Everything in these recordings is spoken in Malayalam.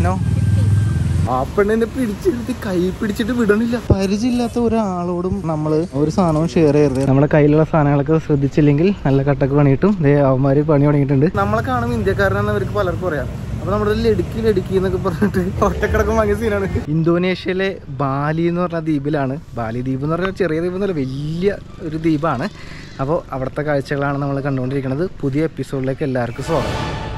നോ ആ പെണ്ണിനെ പിടിച്ചെടുത്ത് കൈ പിടിച്ചിട്ട് വിടണില്ല പരിചയമില്ലാത്ത ഒരാളോടും നമ്മൾ ഒരു സാധനവും ഷെയർ ചെയ്യരുത് നമ്മുടെ കയ്യിലുള്ള സാധനങ്ങളൊക്കെ ശ്രദ്ധിച്ചില്ലെങ്കിൽ നല്ല കട്ടക്ക് പണിയിട്ടും ദേ അവന്മാര് പണി തുടങ്ങിയിട്ടുണ്ട് നമ്മളെ കാണുമ്പോൾ ഇന്ത്യക്കാരനാണെന്ന് അവർക്ക് പലർക്കും അറിയാം അപ്പൊ നമ്മുടെ ലടുക്കി ലടുക്കി എന്നൊക്കെ പറഞ്ഞിട്ട് ഒറ്റക്കിടക്കും വാങ്ങിയ സീനാണ് ഇന്തോനേഷ്യയിലെ ബാലി എന്ന് പറഞ്ഞ ദ്വീപിലാണ് ബാലി ദ്വീപ് എന്ന് പറഞ്ഞാൽ ചെറിയ ദ്വീപ് എന്നല്ല വലിയ ഒരു ദ്വീപാണ് അപ്പോൾ അവിടുത്തെ കാഴ്ചകളാണ് നമ്മൾ കണ്ടുകൊണ്ടിരിക്കുന്നത് പുതിയ എപ്പിസോഡിലേക്ക് എല്ലാവർക്കും സ്വാഗതം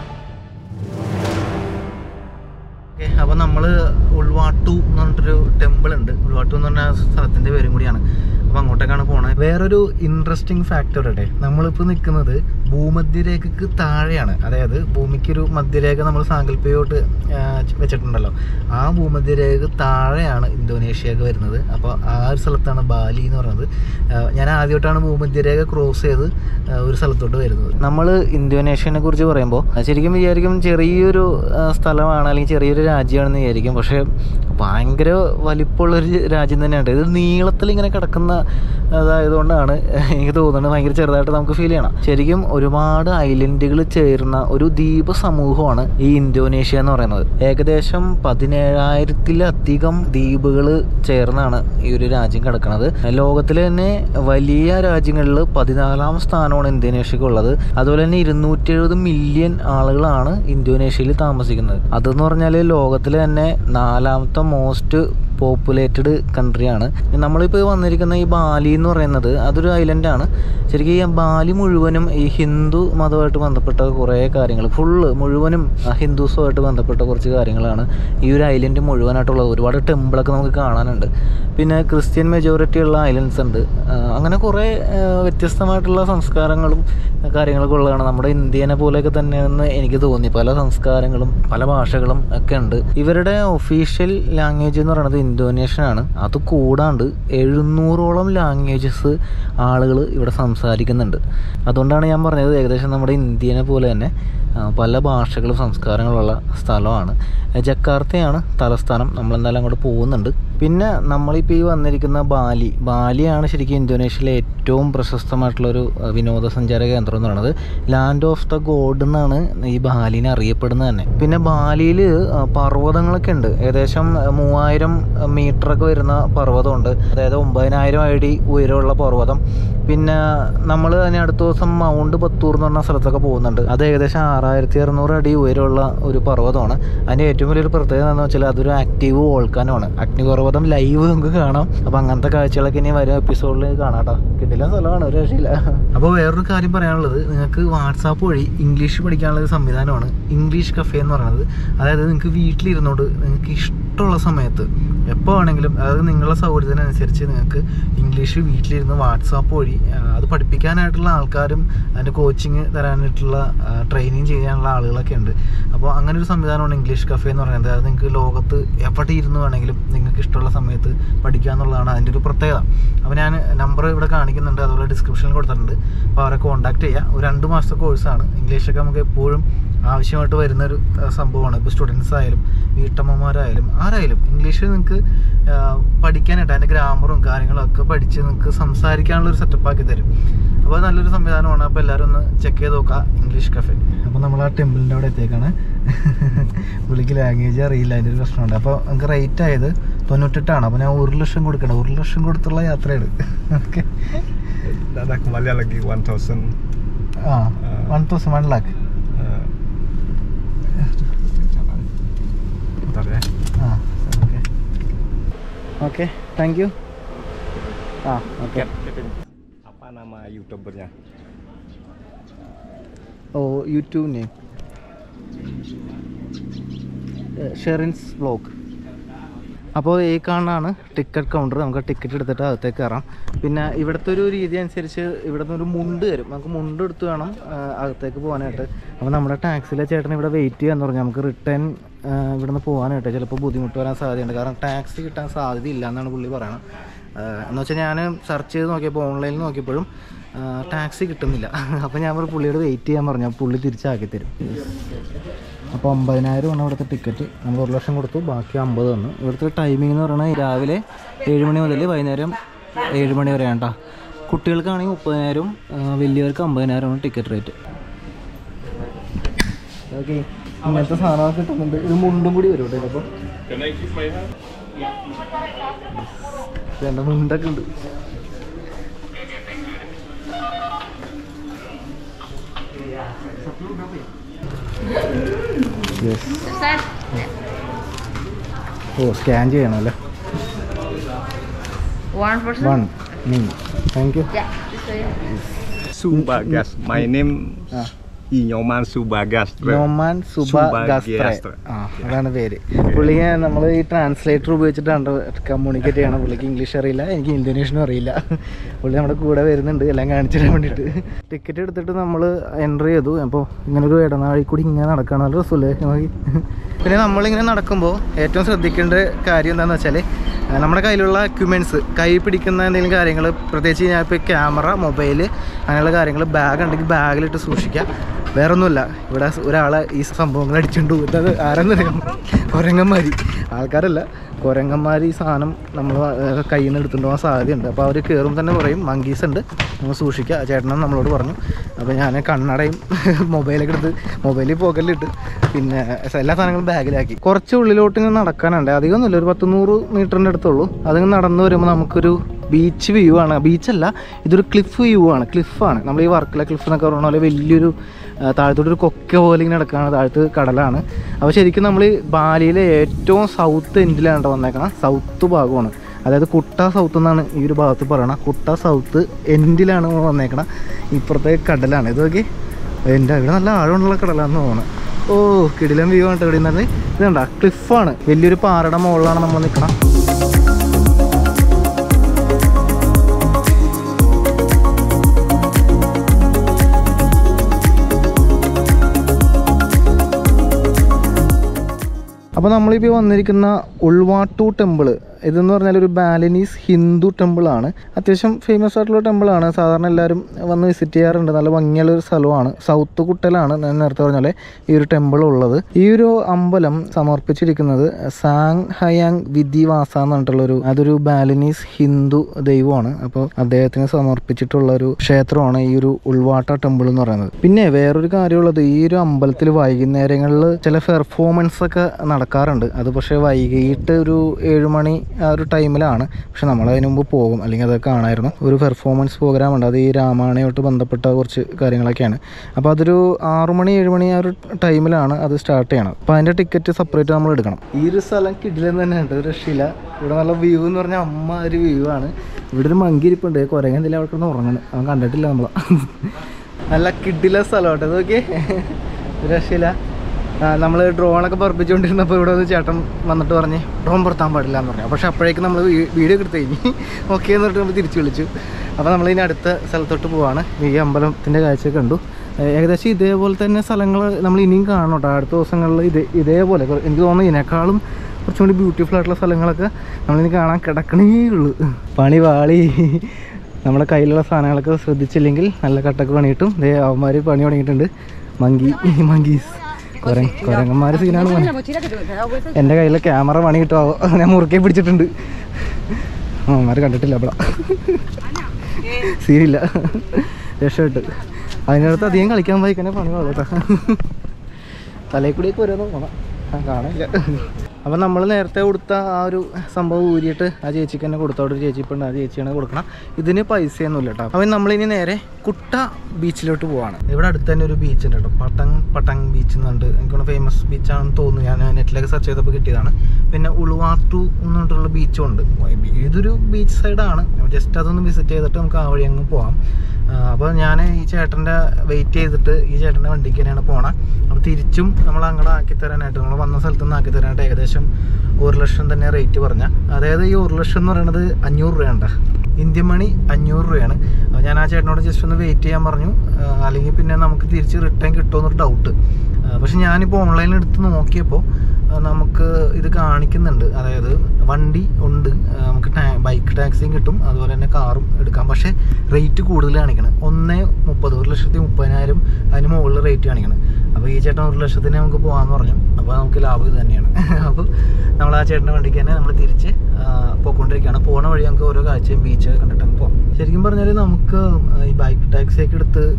ഓക്കെ അപ്പോൾ നമ്മൾ ഉൾവാട്ടു എന്ന് പറഞ്ഞിട്ടൊരു ടെമ്പിൾ ഉണ്ട് ഉൾവാട്ടു എന്ന് പറഞ്ഞ സ്ഥലത്തിൻ്റെ പേരും കൂടിയാണ് അപ്പോൾ അങ്ങോട്ടേക്കാണ് പോണത് വേറൊരു ഇൻട്രസ്റ്റിംഗ് ഫാക്ടർ ഇടട്ടെ നമ്മളിപ്പോൾ നിൽക്കുന്നത് ഭൂമധ്യരേഖയ്ക്ക് താഴെയാണ് അതായത് ഭൂമിക്കൊരു മധ്യരേഖ നമ്മൾ സാങ്കല്പികമായിട്ട് ആ, വെച്ചിട്ടുണ്ടല്ലോ ആ ഭൂമധ്യരേഖ താഴെയാണ് ഇന്തോനേഷ്യയൊക്കെ വരുന്നത് അപ്പോൾ ആ ഒരു സ്ഥലത്താണ് ബാലി എന്ന് പറയുന്നത് ആ, ഞാൻ ആദ്യമായിട്ടാണ് ഭൂമധ്യരേഖ ക്രോസ് ചെയ്ത് ആ, ഒരു സ്ഥലത്തോട്ട് വരുന്നത് നമ്മൾ ഇന്തോനേഷ്യനെ കുറിച്ച് പറയുമ്പോൾ ശരിക്കും വിചാരിക്കും ചെറിയൊരു ആ, സ്ഥലമാണ് അല്ലെങ്കിൽ ചെറിയൊരു രാജ്യമാണെന്ന് വിചാരിക്കും പക്ഷേ ഭയങ്കര വലിപ്പമുള്ളൊരു രാജ്യം തന്നെയാണ് ഇത് നീളത്തിൽ ഇങ്ങനെ കിടക്കുന്ന അതായതുകൊണ്ടാണ് എനിക്ക് തോന്നുന്നത് ഭയങ്കര ചെറുതായിട്ട് നമുക്ക് ഫീൽ ചെയ്യണം ശരിക്കും ഒരുപാട് ഐലൻഡുകൾ ചേർന്ന ഒരു ദ്വീപ സമൂഹമാണ് ഈ ഇന്തോനേഷ്യ എന്ന് പറയുന്നത് ഏകദേശം പതിനേഴായിരത്തിലധികം ദ്വീപുകൾ ചേർന്നാണ് ഈ ഒരു രാജ്യം കിടക്കുന്നത് ലോകത്തിലെ തന്നെ വലിയ രാജ്യങ്ങളിൽ പതിനാലാം സ്ഥാനമാണ് ഇന്തോനേഷ്യക്ക് ഉള്ളത് അതുപോലെ തന്നെ ഇരുന്നൂറ്റി എഴുപത് മില്യൺ ആളുകളാണ് ഇന്തോനേഷ്യയിൽ താമസിക്കുന്നത് അതെന്ന് പറഞ്ഞാൽ ലോകത്തിലെ തന്നെ നാലാമത്തെ മോസ്റ്റ് പോപ്പുലേറ്റഡ് കൺട്രിയാണ് നമ്മളിപ്പോൾ വന്നിരിക്കുന്ന ഈ ബാലി എന്ന് പറയുന്നത് അതൊരു ഐലൻഡാണ് ശരിക്കും ഈ ബാലി മുഴുവനും ഈ ഹിന്ദു മതമായിട്ട് ബന്ധപ്പെട്ട കുറേ കാര്യങ്ങൾ ഫുള്ള് മുഴുവനും ആ, ഹിന്ദുസുമായിട്ട് ബന്ധപ്പെട്ട കുറച്ച് കാര്യങ്ങളാണ് ഈ ഒരു ഐലൻഡ് മുഴുവനായിട്ടുള്ളത് ഒരുപാട് ടെമ്പിളൊക്കെ നമുക്ക് കാണാനുണ്ട് പിന്നെ ക്രിസ്ത്യൻ മെജോറിറ്റി ഉള്ള ഐലൻഡ്സ് ഉണ്ട് ആ, അങ്ങനെ കുറേ ആ, വ്യത്യസ്തമായിട്ടുള്ള സംസ്കാരങ്ങളും കാര്യങ്ങളൊക്കെ ഉള്ളതാണ് നമ്മുടെ ഇന്ത്യനെ പോലെയൊക്കെ തന്നെയെന്ന് എനിക്ക് തോന്നി പല സംസ്കാരങ്ങളും പല ഭാഷകളും ഒക്കെ ഉണ്ട് ഇവരുടെ ഒഫീഷ്യൽ ലാംഗ്വേജ് എന്ന് പറയുന്നത് ഇന്തോനേഷ്യൻ ആണ് അത് കൂടാണ്ട് എഴുന്നൂറോളം ലാംഗ്വേജസ് ആളുകൾ ഇവിടെ സംസാരിക്കുന്നുണ്ട് അതുകൊണ്ടാണ് ഞാൻ പറഞ്ഞത് ഏകദേശം നമ്മുടെ ഇന്ത്യനെ പോലെ തന്നെ ആ, പല ഭാഷകളും സംസ്കാരങ്ങളുള്ള സ്ഥലമാണ് ജക്കാർത്തയാണ് തലസ്ഥാനം നമ്മളെന്തായാലും അങ്ങോട്ട് പോകുന്നുണ്ട് പിന്നെ നമ്മളിപ്പോൾ ഈ വന്നിരിക്കുന്ന ബാലി ബാലിയാണ് ശരിക്കും ഇന്തോനേഷ്യയിലെ ഏറ്റവും പ്രശസ്തമായിട്ടുള്ളൊരു അഹ്, വിനോദസഞ്ചാര കേന്ദ്രം എന്ന് പറയുന്നത് ലാൻഡ് ഓഫ് ദ ഗോഡ് എന്നാണ് ഈ ബാലിനെ അറിയപ്പെടുന്നത് തന്നെ പിന്നെ ബാലിയിൽ പർവ്വതങ്ങളൊക്കെ ഉണ്ട് ഏകദേശം അഹ്, മൂവായിരം മീറ്ററൊക്കെ വരുന്ന പർവ്വതമുണ്ട് അതായത് ഒമ്പതിനായിരം അടി ഉയരമുള്ള പർവ്വതം പിന്നെ നമ്മൾ അതിന് അടുത്ത ദിവസം മൗണ്ട് പത്തൂർ എന്ന് പറഞ്ഞ സ്ഥലത്തൊക്കെ പോകുന്നുണ്ട് അത് ഏകദേശം ആറായിരത്തി അറുന്നൂറ് അടി ഉയരമുള്ള ഒരു പർവ്വതമാണ് അതിൻ്റെ ഏറ്റവും വലിയൊരു പ്രത്യേകത എന്ന് വെച്ചാൽ അതൊരു ആക്റ്റീവ് വോൾക്കാനമാണ് അഗ്നിപർവ്വതം ലൈവ് നമുക്ക് കാണാം അപ്പോൾ അങ്ങനത്തെ കാഴ്ചകളൊക്കെ ഇനി വരും എപ്പിസോഡിൽ കാണാം കേട്ടോ കിട്ടില്ല സ്ഥലമാണ് ഒരു രക്ഷയില്ല അപ്പോൾ വേറൊരു കാര്യം പറയാനുള്ളത് നിങ്ങൾക്ക് വാട്സാപ്പ് വഴി ഇംഗ്ലീഷ് പഠിക്കാനുള്ള ഒരു സംവിധാനമാണ് ഇംഗ്ലീഷ് കഫേ എന്ന് പറയുന്നത് അതായത് നിങ്ങൾക്ക് വീട്ടിലിരുന്നോണ്ട് നിങ്ങൾക്ക് ഇഷ്ടമുള്ള സമയത്ത് എപ്പോൾ വേണമെങ്കിലും അതായത് നിങ്ങളുടെ സൗകര്യത്തിനനുസരിച്ച് നിങ്ങൾക്ക് ഇംഗ്ലീഷ് വീട്ടിലിരുന്ന് വാട്സാപ്പ് വഴി ആ, അത് പഠിപ്പിക്കാനായിട്ടുള്ള ആൾക്കാരും അതിൻ്റെ കോച്ചിങ് തരാനായിട്ടുള്ള ട്രെയിനിങ് ചെയ്യാനുള്ള ആളുകളൊക്കെ ഉണ്ട് അപ്പോൾ അങ്ങനെ ഒരു സംവിധാനമാണ് ഇംഗ്ലീഷ് കഫേ എന്ന് പറയുന്നത് അതായത് നിങ്ങൾക്ക് ലോകത്ത് എവിടെ ഇരുന്ന് വേണമെങ്കിലും നിങ്ങൾക്ക് ഇഷ്ടമുള്ള സമയത്ത് പഠിക്കുക എന്നുള്ളതാണ് അതിൻ്റെ ഒരു പ്രത്യേകത അപ്പോൾ ഞാൻ നമ്പർ ഇവിടെ കാണിക്കുന്നുണ്ട് അതുപോലെ ഡിസ്ക്രിപ്ഷനിൽ കൊടുത്തിട്ടുണ്ട് അപ്പോൾ അവരെ കോൺടാക്ട് ചെയ്യുക ഒരു രണ്ട് മാസത്തെ കോഴ്സാണ് ഇംഗ്ലീഷൊക്കെ നമുക്ക് എപ്പോഴും ആവശ്യമായിട്ട് വരുന്നൊരു ആ, സംഭവമാണ് ഇപ്പോൾ സ്റ്റുഡൻസ് ആയാലും വീട്ടമ്മമാരായാലും ആരായാലും ഇംഗ്ലീഷ് നിങ്ങൾക്ക് ആ, പഠിക്കാനായിട്ട് അതിൻ്റെ ഗ്രാമറും കാര്യങ്ങളും ഒക്കെ പഠിച്ച് നിങ്ങൾക്ക് സംസാരിക്കാനുള്ള ഒരു സെറ്റപ്പ് ആക്കി തരും അപ്പോൾ നല്ലൊരു സംവിധാനമാണ് അപ്പോൾ എല്ലാവരും ഒന്ന് ചെക്ക് ചെയ്ത് നോക്കുക ഇംഗ്ലീഷ് കഫേ അപ്പോൾ നമ്മൾ ആ ടെമ്പിളിൻ്റെ അവിടെ എത്തിയേക്കാണ് പുള്ളിക്ക് ലാംഗ്വേജ് അറിയില്ല അതിൻ്റെ ഒരു പ്രശ്നമുണ്ട് അപ്പോൾ നമുക്ക് റേറ്റ് ആയത് തൊണ്ണൂറ്റെട്ടാണ് അപ്പോൾ ഞാൻ ഒരു ലക്ഷം കൊടുക്കണം ഒരു ലക്ഷം കൊടുത്തുള്ള യാത്രയാണ് okay Dah dah kembali lagi 1000 ah one thousand one lakh uh, Bentar ya ah okay okay thank you ah okay Apa nama youtubernya? Oh YouTube name Sherin's vlog അപ്പോൾ ഈ കാണാണ് ടിക്കറ്റ് കൗണ്ടർ നമുക്ക് ടിക്കറ്റ് എടുത്തിട്ട് അകത്തേക്ക് കയറാം പിന്നെ ഇവിടുത്തെ ഒരു രീതി അനുസരിച്ച് ഇവിടുന്ന് ഒരു മുണ്ട് തരും നമുക്ക് മുണ്ട് എടുത്ത് വേണം ആ, അകത്തേക്ക് പോകാനായിട്ട് അപ്പോൾ നമ്മുടെ ടാക്സിയിലെ ചേട്ടൻ ഇവിടെ വെയിറ്റ് ചെയ്യാന്ന് പറഞ്ഞു നമുക്ക് റിട്ടേൺ ഇവിടുന്ന് പോകാനായിട്ട് ചിലപ്പോൾ ബുദ്ധിമുട്ട് വരാൻ സാധ്യതയുണ്ട് കാരണം ടാക്സി കിട്ടാൻ സാധ്യതയില്ല എന്നാണ് പുള്ളി പറയണത് എന്ന് വെച്ചാൽ ഞാൻ സെർച്ച് ചെയ്ത് നോക്കിയപ്പോൾ ഓൺലൈനിൽ നോക്കിയപ്പോഴും ടാക്സി കിട്ടുന്നില്ല അപ്പോൾ ഞാൻ ഒരു പുള്ളിയോട് വെയിറ്റ് ചെയ്യാൻ പറഞ്ഞു അപ്പോൾ പുള്ളി തിരിച്ചാക്കി തരും അപ്പോൾ അമ്പതിനായിരം ആണ് ഇവിടുത്തെ ടിക്കറ്റ് നമ്മൾ ഒരു ലക്ഷം കൊടുത്തു ബാക്കി അമ്പത് തന്നു ഇവിടുത്തെ ടൈമിംഗ് എന്ന് പറയുന്നത് രാവിലെ ഏഴ് മണി മുതൽ വൈകുന്നേരം ഏഴ് മണി വരെ കേട്ടോ കുട്ടികൾക്കാണെങ്കിൽ മുപ്പതിനായിരം വലിയവർക്ക് അമ്പതിനായിരമാണ് ടിക്കറ്റ് റേറ്റ് ഓക്കെ ഇങ്ങനത്തെ സാധനമൊക്കെ കിട്ടുന്നുണ്ട് ഇത് മുണ്ടും കൂടി വരും കേട്ടോ അപ്പോൾ വേണ്ട മുണ്ടൊക്കെ ഉണ്ട് യെസ് Sir, ഓ സ്കാൻ ചെയ്യണം അല്ലേ one person. One me thank you Yeah, this way. Subagas. My name Ah. Inyoman Subagas. Nyoman Subagastra Subagastra. ആ അതാണ് പേര് പുള്ളിയെ നമ്മൾ ഈ ട്രാൻസ്ലേറ്റർ ഉപയോഗിച്ചിട്ടാണ് കമ്മ്യൂണിക്കേറ്റ് ചെയ്യണം പുള്ളിക്ക് ഇംഗ്ലീഷ് അറിയില്ല എനിക്ക് ഇന്തോനേഷ്യനും അറിയില്ല പുള്ളി നമ്മുടെ കൂടെ വരുന്നുണ്ട് എല്ലാം കാണിച്ചു തരാൻ വേണ്ടിയിട്ട് ടിക്കറ്റ് എടുത്തിട്ട് നമ്മൾ എൻട്രി ചെയ്തു അപ്പോൾ ഇങ്ങനെ ഒരു ഇടനാഴി കൂടി ഇങ്ങനെ നടക്കണം നല്ല രസമല്ലേ നോക്കി പിന്നെ നമ്മളിങ്ങനെ നടക്കുമ്പോൾ ഏറ്റവും ശ്രദ്ധിക്കേണ്ട കാര്യം എന്താണെന്ന് വെച്ചാൽ നമ്മുടെ കയ്യിലുള്ള എക്യുപ്മെൻറ്റ്സ് കൈ പിടിക്കുന്ന എന്തെങ്കിലും കാര്യങ്ങൾ പ്രത്യേകിച്ച് ഞാൻ ഇപ്പോൾ ക്യാമറ മൊബൈൽ അങ്ങനെയുള്ള കാര്യങ്ങൾ ബാഗ് ഉണ്ടെങ്കിൽ ബാഗിലിട്ട് സൂക്ഷിക്കുക വേറെ ഒന്നുമില്ല ഇവിടെ ഒരാളെ ഈ സംഭവങ്ങൾ അടിച്ചുകൊണ്ട് പോകുന്നത് ആരെന്നറിയാം കുരങ്ങന്മാർ ആൾക്കാരല്ല കുരങ്ങന്മാർ ഈ സാധനം നമ്മൾ കയ്യിൽ നിന്ന് എടുത്തുകൊണ്ട് പോകാൻ സാധ്യതയുണ്ട് അപ്പോൾ അവർ കയറും തന്നെ പറയും മങ്കീസ് ഉണ്ട് നമ്മൾ സൂക്ഷിക്കുക ചേട്ടനും നമ്മളോട് പറഞ്ഞു അപ്പോൾ ഞാൻ കണ്ണടയും മൊബൈലൊക്കെ എടുത്ത് മൊബൈലിൽ പോക്കലിട്ട് പിന്നെ എല്ലാ സാധനങ്ങളും ബാഗിലാക്കി കുറച്ച് ഉള്ളിലോട്ട് ഇങ്ങനെ നടക്കാനുണ്ട് അധികമൊന്നുമില്ല ഒരു പത്ത് നൂറ് മീറ്ററിൻ്റെ അടുത്തുള്ളൂ അതിങ്ങനെ നടന്നു വരുമ്പോൾ നമുക്കൊരു ബീച്ച് വ്യൂ ആണ് ബീച്ചല്ല ഇതൊരു ക്ലിഫ് വ്യൂ ആണ് ക്ലിഫാണ് നമ്മൾ ഈ വർക്കല ക്ലിഫ് എന്നൊക്കെ പറഞ്ഞ പോലെ വലിയൊരു ആ, താഴത്തോട്ട് ഒരു കൊക്ക പോലെ ഇങ്ങനെ നടക്കുകയാണ് താഴത്ത് കടലാണ് അപ്പോൾ ശരിക്കും നമ്മൾ ബാലിയിലെ ഏറ്റവും സൗത്ത് എൻഡിലാണ് കേട്ടോ വന്നേക്കണം സൗത്ത് ഭാഗമാണ് അതായത് കുട്ട സൗത്ത് എന്നാണ് ഈ ഒരു ഭാഗത്ത് പറയണത് കുട്ട സൗത്ത് എൻഡിലാണ് നമ്മൾ വന്നേക്കണം ഇപ്പുറത്തെ കടലാണ് ഇത് നോക്കി എൻ്റെ ഇവിടെ നല്ല ആഴമുള്ള കടലാണെന്ന് തോന്നുന്നത് ഓ കിടിലം വ്യൂ ആണ് കേട്ടോ ഇവിടെ നിന്നത് ഇത് കണ്ട ക്ലിഫാണ് വലിയൊരു പാറയുടെ മുകളിലാണ് നമ്മൾ നിൽക്കണം അപ്പോൾ നമ്മളിപ്പോൾ വന്നിരിക്കുന്ന ഉൾവാട്ടു ടെമ്പിൾ ഇതെന്ന് പറഞ്ഞാൽ ഒരു ബാലനീസ് ഹിന്ദു ടെമ്പിളാണ് അത്യാവശ്യം ഫേമസ് ആയിട്ടുള്ള ടെമ്പിളാണ് സാധാരണ എല്ലാവരും വന്ന് വിസിറ്റ് ചെയ്യാറുണ്ട് നല്ല ഭംഗിയുള്ള ഒരു സ്ഥലമാണ് സൗത്ത് കുട്ടലാണ് ഞാൻ നേരത്തെ പറഞ്ഞ ഈ ഒരു ടെമ്പിൾ ഉള്ളത് ഈ ഒരു അമ്പലം സമർപ്പിച്ചിരിക്കുന്നത് സാങ് ഹയാങ് വിധിവാസ എന്ന് പറഞ്ഞിട്ടുള്ളൊരു അതൊരു ബാലനീസ് ഹിന്ദു ദൈവമാണ് അപ്പോൾ അദ്ദേഹത്തിന് സമർപ്പിച്ചിട്ടുള്ള ഒരു ക്ഷേത്രമാണ് ഈ ഒരു ഉൾവാട്ട ടെമ്പിൾ എന്ന് പറയുന്നത് പിന്നെ വേറൊരു കാര്യമുള്ളത് ഈ ഒരു അമ്പലത്തിൽ വൈകുന്നേരങ്ങളിൽ ചില പെർഫോമൻസ് ഒക്കെ നടക്കാറുണ്ട് അത് പക്ഷേ വൈകിട്ട് ഒരു ഏഴ് മണി ആ ഒരു ടൈമിലാണ് പക്ഷെ നമ്മൾ അതിന് മുമ്പ് പോകും അല്ലെങ്കിൽ അതൊക്കെ കാണായിരുന്നു ഒരു പെർഫോമൻസ് പ്രോഗ്രാം ഉണ്ട് അത് ഈ രാമായണമായിട്ട് ബന്ധപ്പെട്ട കുറച്ച് കാര്യങ്ങളൊക്കെയാണ് അപ്പോൾ അതൊരു ആറു മണി ഏഴ് മണി ആ ഒരു ടൈമിലാണ് അത് സ്റ്റാർട്ട് ചെയ്യണത് അപ്പോൾ അതിൻ്റെ ടിക്കറ്റ് സെപ്പറേറ്റ് നമ്മൾ എടുക്കണം ഈ ഒരു സ്ഥലം കിടിലെന്ന് തന്നെ ഉണ്ട് ഒരു രക്ഷയില്ല ഇവിടെ നല്ല വ്യൂ എന്ന് പറഞ്ഞാൽ അമ്മ ഒരു വ്യൂ ആണ് ഇവിടെ ഒരു മങ്കി ഇരിപ്പുണ്ട് കുരങ്ങൻ എന്തെങ്കിലും അവിടെ കിടന്ന് ഉറങ്ങുന്നത് അവൻ കണ്ടിട്ടില്ല നമ്മളെ നല്ല കിഡിലെ സ്ഥലമാട്ടോ ഇത് നോക്കിയേ ഒരു രക്ഷയില്ല നമ്മൾ ഡ്രോണൊക്കെ പറപ്പിച്ചുകൊണ്ടിരുന്നപ്പോൾ ഇവിടെ ഒന്ന് ചേട്ടൻ വന്നിട്ട് പറഞ്ഞ് ഡ്രോൺ പുറത്താൻ പാടില്ല എന്ന് പറഞ്ഞു പക്ഷേ അപ്പോഴേക്കും നമ്മൾ വീഡിയോ എടുത്ത് കഴിഞ്ഞ് ഓക്കെ എന്ന് പറഞ്ഞിട്ട് നമ്മൾ തിരിച്ചു വിളിച്ചു അപ്പോൾ നമ്മൾ ഇനി അടുത്ത സ്ഥലത്തോട്ട് പോവാണ് ഈ അമ്പലത്തിൻ്റെ കാഴ്ച കണ്ടു ഏഹ് ഏകദേശം ഇതേപോലെ തന്നെ സ്ഥലങ്ങൾ നമ്മൾ ഇനിയും കാണണം കേട്ടോ അടുത്ത ദിവസങ്ങളിൽ ഇത് ഇതേപോലെ കൊ- എനിക്ക് തോന്നുന്നു ഇതിനേക്കാളും കുറച്ചും കൂടി ബ്യൂട്ടിഫുൾ ആയിട്ടുള്ള സ്ഥലങ്ങളൊക്കെ നമ്മളിനി കാണാൻ കിടക്കണേ ഉള്ളൂ പണി വാളി നമ്മുടെ കയ്യിലുള്ള സാധനങ്ങളൊക്കെ ശ്രദ്ധിച്ചില്ലെങ്കിൽ നല്ല കട്ടക്ക് പണി കിട്ടും ദേ അവന്മാർ പണി തുടങ്ങിയിട്ടുണ്ട് മങ്കി മങ്കീസ് കുര കുരങ്ങന്മാർ സീനാണ് മോനെ. എൻ്റെ കയ്യിലെ ക്യാമറ പണി കിട്ടുമോ ഞാൻ മുറുക്കെ പിടിച്ചിട്ടുണ്ട് അവന്മാർ കണ്ടിട്ടില്ല അവിടെ സീനില്ല രക്ഷപ്പെട്ട് അതിനടുത്ത് അധികം കളിക്കാൻ പോയിക്കന്നെ പണി കേട്ടോ തലയിൽ കൂടിയൊക്കെ ഓരോന്ന് പോണം ആ, കാണില്ല അപ്പം നമ്മൾ നേരത്തെ കൊടുത്ത ആ ഒരു സംഭവം ഊരിയിട്ട് ആ ചേച്ചിക്ക് തന്നെ കൊടുത്ത അവിടെ ഒരു ചേച്ചി ഇപ്പം ഉണ്ട് ആ ചേച്ചിയാണ് കൊടുക്കണം ഇതിന് പൈസയൊന്നുമില്ല കേട്ടോ അപ്പം നമ്മളിനി നേരെ കുട്ട ബീച്ചിലോട്ട് പോവാണ് ഇവിടെ അടുത്ത് തന്നെ ഒരു ബീച്ച് ഉണ്ട് കേട്ടോ പട്ടങ് പട്ടങ് ബീച്ച് എന്നുണ്ട് എനിക്കൊന്ന് ഫേമസ് ബീച്ചാണെന്ന് തോന്നുന്നു ഞാൻ നെറ്റിലൊക്കെ സെർച്ച് ചെയ്തപ്പോൾ കിട്ടിയതാണ് പിന്നെ ഉളുവാട്ടു എന്ന് പറഞ്ഞിട്ടുള്ള ബീച്ചും ഉണ്ട് ഇതൊരു ബീച്ച് സൈഡാണ് ജസ്റ്റ് അതൊന്ന് വിസിറ്റ് ചെയ്തിട്ട് നമുക്ക് ആ വഴി അങ്ങ് പോവാം അപ്പോൾ ഞാൻ ഈ ചേട്ടൻ്റെ വെയിറ്റ് ചെയ്തിട്ട് ഈ ചേട്ടൻ്റെ വണ്ടിക്ക് തന്നെയാണ് പോണത് അപ്പോൾ തിരിച്ചും നമ്മൾ അങ്ങോട്ട് ആക്കി തരാനായിട്ട് നമ്മൾ വന്ന സ്ഥലത്ത് നിന്ന് ആക്കി തരാനായിട്ട് ഏകദേശം ഒരു ലക്ഷം തന്നെ റേറ്റ് പറഞ്ഞ അതായത് ഈ ഒരു ലക്ഷം എന്ന് പറയുന്നത് അഞ്ഞൂറ് രൂപയുണ്ട് ഇന്ത്യൻ മണി അഞ്ഞൂറ് രൂപയാണ് അപ്പോൾ ഞാൻ ആ ചേട്ടനോട് ജസ്റ്റ് ഒന്ന് വെയിറ്റ് ചെയ്യാൻ പറഞ്ഞു ആ, അല്ലെങ്കിൽ പിന്നെ നമുക്ക് തിരിച്ച് റിട്ടേൺ കിട്ടുമെന്നൊരു ഡൗട്ട് പക്ഷെ ഞാനിപ്പോൾ ഓൺലൈനിൽ എടുത്ത് നോക്കിയപ്പോൾ ആ, നമുക്ക് ഇത് കാണിക്കുന്നുണ്ട് അതായത് വണ്ടി ഉണ്ട് ആ, നമുക്ക് ടാ- ബൈക്ക് ടാക്സിയും കിട്ടും അതുപോലെ തന്നെ കാറും എടുക്കാം പക്ഷേ റേറ്റ് കൂടുതൽ കാണിക്കണം ഒന്നേ മുപ്പത് ഒരു ലക്ഷത്തി മുപ്പതിനായിരം അതിന് മുകളിൽ റേറ്റ് കാണിക്കണം അപ്പോൾ ഈ ചേട്ടൻ ഒരു ലക്ഷത്തിന് നമുക്ക് പോകാമെന്ന് പറഞ്ഞു അപ്പോൾ നമുക്ക് ലാഭം ഇത് തന്നെയാണ് അപ്പോൾ നമ്മൾ ആ ചേട്ടൻ്റെ വണ്ടിക്ക് തന്നെ നമ്മൾ തിരിച്ച് ആ, പോയിക്കൊണ്ടിരിക്കുകയാണ് പോണ വഴി നമുക്ക് ഓരോ കാഴ്ചയും ബീച്ച് കണ്ടിട്ട് അങ്ങ് പോകാം ശരിക്കും പറഞ്ഞാൽ നമുക്ക് ഈ ബൈക്ക് ടാക്സിയൊക്കെ എടുത്ത്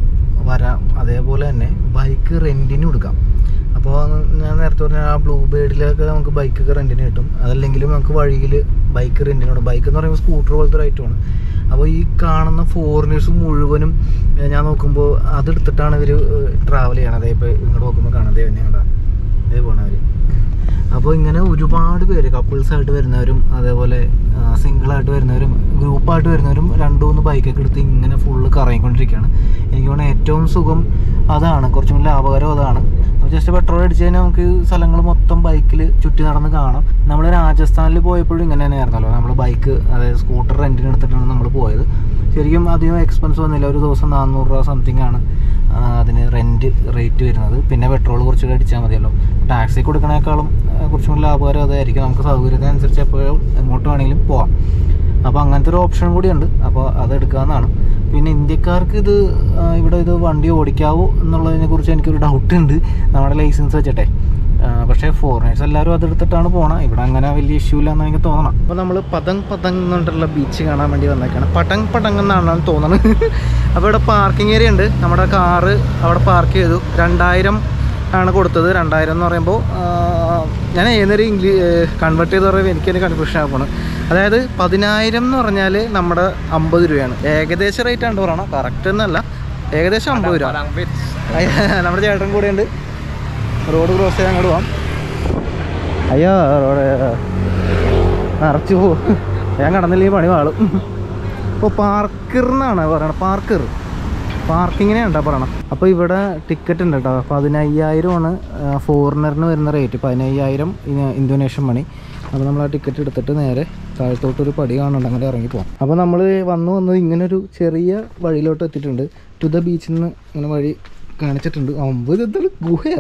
വരാം അതേപോലെ തന്നെ ബൈക്ക് റെൻറ്റിന് കൊടുക്കാം അപ്പോൾ ഞാൻ നേരത്തെ പറഞ്ഞ ആ ബ്ലൂ ബേഡിലൊക്കെ നമുക്ക് ബൈക്കൊക്കെ റെൻറ്റിന് കിട്ടും അതല്ലെങ്കിലും നമുക്ക് വഴിയിൽ ബൈക്ക് റെൻറ്റിന് കൊടുക്കും ബൈക്ക് എന്ന് പറയുമ്പോൾ സ്കൂട്ടർ പോലത്തെ ഒരു ഐറ്റമാണ് അപ്പോൾ ഈ കാണുന്ന ഫോറിനേഴ്സ് മുഴുവനും ഏഹ് ഞാൻ നോക്കുമ്പോൾ അതെടുത്തിട്ടാണ് ഇവർ ട്രാവൽ ചെയ്യണത് അതേ ഇപ്പോൾ ഇങ്ങോട്ട് നോക്കുമ്പോൾ കാണാം അതേ തന്നെ കണ്ടാ അതേ പോണവർ അപ്പോൾ ഇങ്ങനെ ഒരുപാട് പേര് കപ്പിൾസ് ആയിട്ട് വരുന്നവരും അതേപോലെ സിംഗിൾ ആയിട്ട് വരുന്നവരും ഗ്രൂപ്പായിട്ട് വരുന്നവരും രണ്ട് മൂന്ന് ബൈക്കൊക്കെ എടുത്ത് ഇങ്ങനെ ഫുള്ള് കറങ്ങിക്കൊണ്ടിരിക്കുകയാണ് എനിക്ക് തോന്നുന്നത് ഏറ്റവും സുഖം അതാണ് കുറച്ചും കൂടി ലാഭകരം അതാണ് അപ്പോൾ ജസ്റ്റ് പെട്രോൾ അടിച്ച് കഴിഞ്ഞാൽ നമുക്ക് സ്ഥലങ്ങൾ മൊത്തം ബൈക്കിൽ ചുറ്റി നടന്ന് കാണാം നമ്മൾ രാജസ്ഥാനിൽ പോയപ്പോഴും ഇങ്ങനെ തന്നെയായിരുന്നല്ലോ നമ്മൾ ബൈക്ക് അതായത് സ്കൂട്ടർ റെൻറ്റിന് എടുത്തിട്ടാണ് നമ്മൾ പോയത് ശരിക്കും അധികം എക്സ്പെൻസ് വന്നില്ല ഒരു ദിവസം നാനൂറ് രൂപ സംതിങ് ആണ് ആ, അതിന് റെൻറ്റ് റേറ്റ് വരുന്നത് പിന്നെ പെട്രോൾ കുറച്ചുകൂടി അടിച്ചാൽ മതിയല്ലോ ടാക്സി കൊടുക്കണേക്കാളും ആ, കുറച്ചും കൂടി ലാഭകരം അതായിരിക്കും നമുക്ക് സൗകര്യത്തിനനുസരിച്ച് എപ്പോഴും എങ്ങോട്ട് വേണമെങ്കിലും പോവാം അപ്പോൾ അങ്ങനത്തെ ഒരു ഓപ്ഷൻ കൂടിയുണ്ട് അപ്പോൾ അത് എടുക്കാവുന്നതാണ് പിന്നെ ഇന്ത്യക്കാർക്ക് ഇത് ആ, ഇവിടെ ഇത് വണ്ടി ഓടിക്കാവോ എന്നുള്ളതിനെ കുറിച്ച് എനിക്കൊരു ഡൗട്ട് ഉണ്ട് നമ്മുടെ ലൈസൻസ് വെച്ചിട്ടെ ആ, പക്ഷേ ഫോറിനേഴ്സ് എല്ലാവരും അതെടുത്തിട്ടാണ് പോകണം ഇവിടെ അങ്ങനെ വലിയ ഇഷ്യൂ ഇല്ലെന്ന് എനിക്ക് തോന്നണം അപ്പോൾ നമ്മൾ പതങ് പതങ് എന്നിട്ടുള്ള ബീച്ച് കാണാൻ വേണ്ടി വന്നേക്കാണ് പടങ് പടങ് എന്നാണ് തോന്നുന്നത് അപ്പോൾ ഇവിടെ പാർക്കിംഗ് ഏരിയ ഉണ്ട് നമ്മുടെ കാറ് അവിടെ പാർക്ക് ചെയ്തു രണ്ടായിരം ആണ് കൊടുത്തത് രണ്ടായിരം എന്ന് പറയുമ്പോൾ ആ, ഞാൻ ഏതൊരു ഇംഗ്ലീഷ് കൺവേർട്ട് ചെയ്ത് പറയുമ്പോൾ എനിക്കൊരു കൺഫ്യൂഷൻ ആക്കണം അതായത് പതിനായിരം എന്ന് പറഞ്ഞാൽ നമ്മുടെ അമ്പത് രൂപയാണ് ഏകദേശം റേറ്റ് ആണ് പറയണം കറക്റ്റ് എന്നല്ല ഏകദേശം അമ്പത് രൂപ Padang Beach. നമ്മുടെ ചേട്ടൻ കൂടെ ഉണ്ട് റോഡ് ക്രോസ് ചെയ്യാൻ അങ്ങോട്ട് പോവാം അയ്യോ റോഡ് നിറച്ചു പോ ഞാൻ കടന്നില്ലെങ്കിൽ പണി വാളും ഇപ്പോൾ പാർക്കർ എന്നാണ് പറയണത് പാർക്കർ പാർക്കിങ്ങിനെ ഉണ്ടാ പറയണം അപ്പോൾ ഇവിടെ ടിക്കറ്റ് ഉണ്ട് കേട്ടോ പതിനയ്യായിരമാണ് ഫോറിനറിന് വരുന്ന റേറ്റ് പതിനയ്യായിരം ഇ- ഇന്തോനേഷ്യൻ മണി അപ്പോൾ നമ്മൾ ആ ടിക്കറ്റ് എടുത്തിട്ട് നേരെ താഴത്തോട്ടൊരു പടി കാണുന്നുണ്ട് അങ്ങനെ ഇറങ്ങി പോകാം അപ്പോൾ നമ്മൾ വന്നു വന്നത് ഇങ്ങനൊരു ചെറിയ വഴിയിലോട്ട് എത്തിയിട്ടുണ്ട് ടു ദ ബീച്ചിൽ നിന്ന് ഇങ്ങനെ വഴി കാണിച്ചിട്ടുണ്ട് അമ്പത് എന്താണ് ഗുഹയാ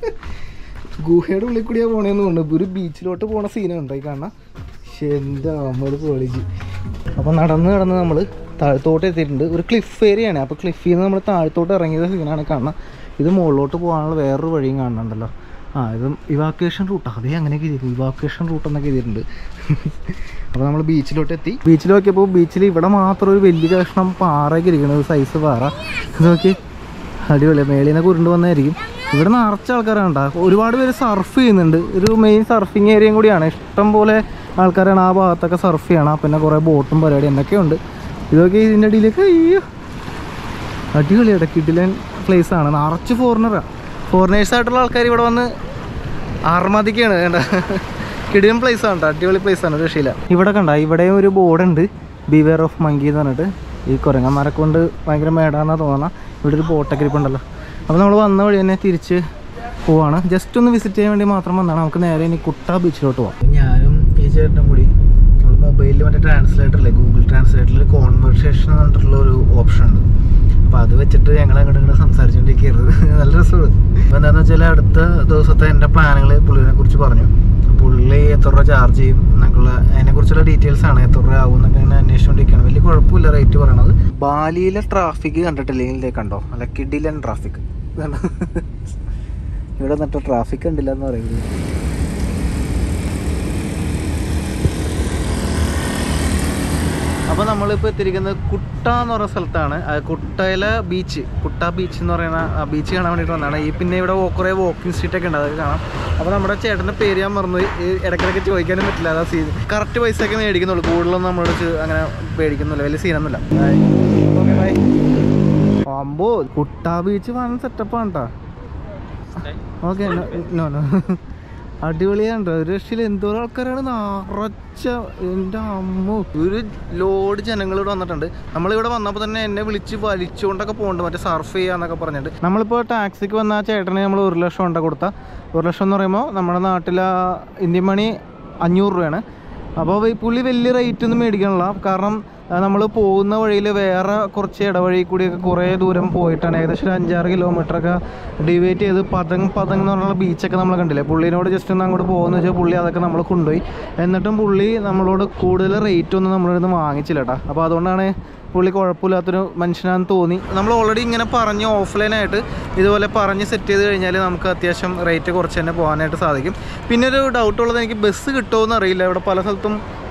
ഗുഹയുടെ ഉള്ളിൽ കൂടിയാ പോണേന്ന് തോന്നുന്നു ഒരു ബീച്ചിലോട്ട് പോണ സീനുണ്ടോ ഈ കാണാൻ പക്ഷെ എൻ്റെ അമ്മത് പൊളിച്ച് അപ്പോൾ നടന്ന് നടന്ന് നമ്മൾ താഴത്തോട്ട് എത്തിയിട്ടുണ്ട് ഒരു ക്ലിഫ് ഏരിയയാണ് അപ്പോൾ ക്ലിഫിൽ നിന്ന് നമ്മൾ താഴത്തോട്ട് ഇറങ്ങിയത് സീനാണ് കാണുന്നത് ഇത് മുകളിലോട്ട് പോകാനുള്ള വേറൊരു വഴിയും കാണുന്നുണ്ടല്ലോ ആ ഇത് ഇവാക്വേഷൻ റൂട്ട് അതേ അങ്ങനെയൊക്കെ ചെയ്തിട്ടുണ്ട് ഇവാക്വേഷൻ റൂട്ട് എന്നൊക്കെ ചെയ്തിട്ടുണ്ട് അപ്പോൾ നമ്മൾ ബീച്ചിലോട്ട് എത്തി ബീച്ചിൽ നോക്കിയപ്പോൾ ബീച്ചിൽ ഇവിടെ മാത്രം ഒരു വലിയ കഷ്ണം പാറയൊക്കെ ഇരിക്കുന്നത് സൈസ് പാറ ഇത് നോക്കി അടിപൊളി മേളിൽ നിന്നൊക്കെ ഉരുണ്ട് വന്നായിരിക്കും ഇവിടെ നിറച്ച ആൾക്കാരാണ് കേട്ടോ ഒരുപാട് പേര് സർഫ് ചെയ്യുന്നുണ്ട് ഒരു മെയിൻ സർഫിങ് ഏരിയയും കൂടിയാണ് ഇഷ്ടം പോലെ ആൾക്കാരാണ് ആ ഭാഗത്തൊക്കെ സർഫ് ചെയ്യണം പിന്നെ കുറേ ബോട്ടും പരിപാടി എന്നൊക്കെയുണ്ട് ഇതൊക്കെ ഇതിൻ്റെ അടിയിലേക്ക് അയ്യോ അടിപൊളിയാണ് കിഡിലൻ പ്ലേസ് ആണ് നിറച്ച് ഫോറിനറാണ് ഫോറിനേഴ്സ് ആയിട്ടുള്ള ആൾക്കാർ ഇവിടെ വന്ന് ആർമാദിക്കാണ് വേണ്ട കിടിലൻ പ്ലേസ് ആണ് ട്ടോ. അടിപൊളി പ്ലേസ് ആണ് ഒരു രക്ഷയില്ല ഇവിടെ കണ്ട ഇവിടെ ഒരു ബോർഡ് ഉണ്ട് ബിവെയർ ഓഫ് മങ്കി എന്ന് പറഞ്ഞിട്ട് ഈ കുരങ്ങന്മാരെ കൊണ്ട് ഭയങ്കര മേടാന്നാ തോന്നണം ഇവിടെ ഒരു ബോട്ടൊക്കെ ഇരിപ്പുണ്ടല്ലോ അപ്പോൾ നമ്മൾ വന്ന വഴി തന്നെ തിരിച്ച് പോവാണ് ജസ്റ്റ് ഒന്ന് വിസിറ്റ് ചെയ്യാൻ വേണ്ടി മാത്രം വന്നാണ് നമുക്ക് നേരെ ഇനി കുട്ട ബീച്ചിലോട്ട് പോവാം ഞാനും ഈ ചേട്ടനും കൂടി നമ്മൾ മൊബൈലിൽ മറ്റേ ട്രാൻസ്ലേറ്ററില്ലേ ഗൂഗിൾ ട്രാൻസ്ലേറ്ററിൽ കോൺവെർസേഷൻ എന്ന് പറഞ്ഞിട്ടുള്ള ഒരു ഓപ്ഷൻ ഉണ്ട് അപ്പോൾ അത് വെച്ചിട്ട് ഞങ്ങൾ അങ്ങോട്ട് ഇങ്ങോട്ട് സംസാരിച്ചുകൊണ്ടിരിക്കരുത് നല്ല രസമാണ് അപ്പോൾ എന്താണെന്ന് വെച്ചാൽ അടുത്ത ദിവസത്തെ എൻ്റെ പ്ലാനുകൾ പുള്ളിനെ കുറിച്ച് പറഞ്ഞു പുള്ളി എത്ര രൂപ ചാർജ് ചെയ്യും എന്നൊക്കെയുള്ള അതിനെക്കുറിച്ചുള്ള ഡീറ്റെയിൽസ് ആണ് എത്ര രൂപ ആവും എന്നൊക്കെ ഇങ്ങനെ അന്വേഷിച്ചുകൊണ്ടിരിക്കുകയാണ് വലിയ കുഴപ്പമില്ല റേറ്റ് പറയണത് ബാലിയിലെ ട്രാഫിക് കണ്ടിട്ടില്ലെങ്കിൽ ഇതിലേക്ക് കണ്ടോ അല്ല കിഡിലൻ ട്രാഫിക് ഇവിടെ എന്നിട്ട് ട്രാഫിക് ഉണ്ടില്ല എന്ന് പറയുന്നത് അപ്പോൾ നമ്മളിപ്പോൾ എത്തിയിരിക്കുന്നത് കുട്ട എന്ന് പറയുന്ന സ്ഥലത്താണ് അത് കുട്ടയിലെ ബീച്ച് കുട്ട ബീച്ച് എന്ന് പറയുന്ന ബീച്ച് കാണാൻ വേണ്ടിയിട്ട് വന്നതാണ് ഈ പിന്നെ ഇവിടെ വോ- കുറേ വാക്കിംഗ് സ്ട്രീറ്റ് ഒക്കെ ഉണ്ട് അതൊക്കെ കാണാം അപ്പോൾ നമ്മുടെ ചേട്ടൻ്റെ പേര് ഞാൻ മറന്നു ഈ ഇടയ്ക്കിടയ്ക്ക് ചോദിക്കാനും പറ്റില്ല അതാ സീൻ കറക്റ്റ് പൈസ ഒക്കെ മേടിക്കുന്നുള്ളൂ കൂടുതലൊന്നും നമ്മളോട് ചെ- അങ്ങനെ മേടിക്കുന്നില്ല വലിയ സീനൊന്നുമില്ല ഓക്കെ ബൈ അമ്പോ കുട്ട ബീച്ച് വൺ സെറ്റപ്പാണ് കേട്ടോ ഓക്കെ നോ നോ അടിപൊളിയാണ് ഒരു രക്ഷയിൽ എന്തോരം ആൾക്കാരാണ് നിറച്ച എൻ്റെ അമ്മ ഒരു ലോഡ് ജനങ്ങൾ ഇവിടെ വന്നിട്ടുണ്ട് നമ്മളിവിടെ വന്നപ്പോൾ തന്നെ എന്നെ വിളിച്ച് വലിച്ചുകൊണ്ടൊക്കെ പോകുന്നുണ്ട് മറ്റേ സർഫ് ചെയ്യാന്നൊക്കെ പറഞ്ഞിട്ട് നമ്മളിപ്പോൾ ടാക്സിക്ക് വന്ന ആ ചേട്ടന് നമ്മൾ ഒരു ലക്ഷം ഉണ്ട കൊടുത്ത ഒരു ലക്ഷം എന്ന് പറയുമ്പോൾ നമ്മുടെ നാട്ടിലെ ഇന്ത്യൻ മണി അഞ്ഞൂറ് രൂപയാണ് അപ്പോൾ ഈ പുള്ളി വലിയ റേറ്റ് ഒന്നും മേടിക്കണില്ല കാരണം നമ്മൾ പോകുന്ന വഴിയിൽ വേറെ കുറച്ച് ഇടവഴി കൂടിയൊക്കെ കുറേ ദൂരം പോയിട്ടാണ് ഏകദേശം ഒരു അഞ്ചാറ് കിലോമീറ്റർ ഒക്കെ ഡിവൈറ്റ് ചെയ്ത് പതങ് പതങ് എന്ന് പറഞ്ഞുള്ള ബീച്ചൊക്കെ നമ്മൾ കണ്ടില്ലേ പുള്ളിനോട് ജസ്റ്റ് ഒന്ന് അങ്ങോട്ട് പോകുന്ന വെച്ചാൽ പുള്ളി അതൊക്കെ നമ്മൾ കൊണ്ടുപോയി എന്നിട്ടും പുള്ളി നമ്മളോട് കൂടുതൽ റേറ്റ് ഒന്നും നമ്മളിൽ നിന്ന് വാങ്ങിച്ചില്ല കേട്ടോ അപ്പോൾ അതുകൊണ്ടാണ് പുള്ളി കുഴപ്പമില്ലാത്തൊരു മനുഷ്യനാണെന്ന് തോന്നി നമ്മൾ ഓൾറെഡി ഇങ്ങനെ പറഞ്ഞ് ഓഫ്ലൈനായിട്ട് ഇതുപോലെ പറഞ്ഞ് സെറ്റ് ചെയ്ത് കഴിഞ്ഞാൽ നമുക്ക് അത്യാവശ്യം റേറ്റ് കുറച്ച് തന്നെ പോകാനായിട്ട് സാധിക്കും പിന്നെ ഒരു ഡൗട്ട് ഉള്ളത് എനിക്ക് ബസ് കിട്ടുമോ എന്ന് അറിയില്ല ഇവിടെ പല സ്ഥലത്തും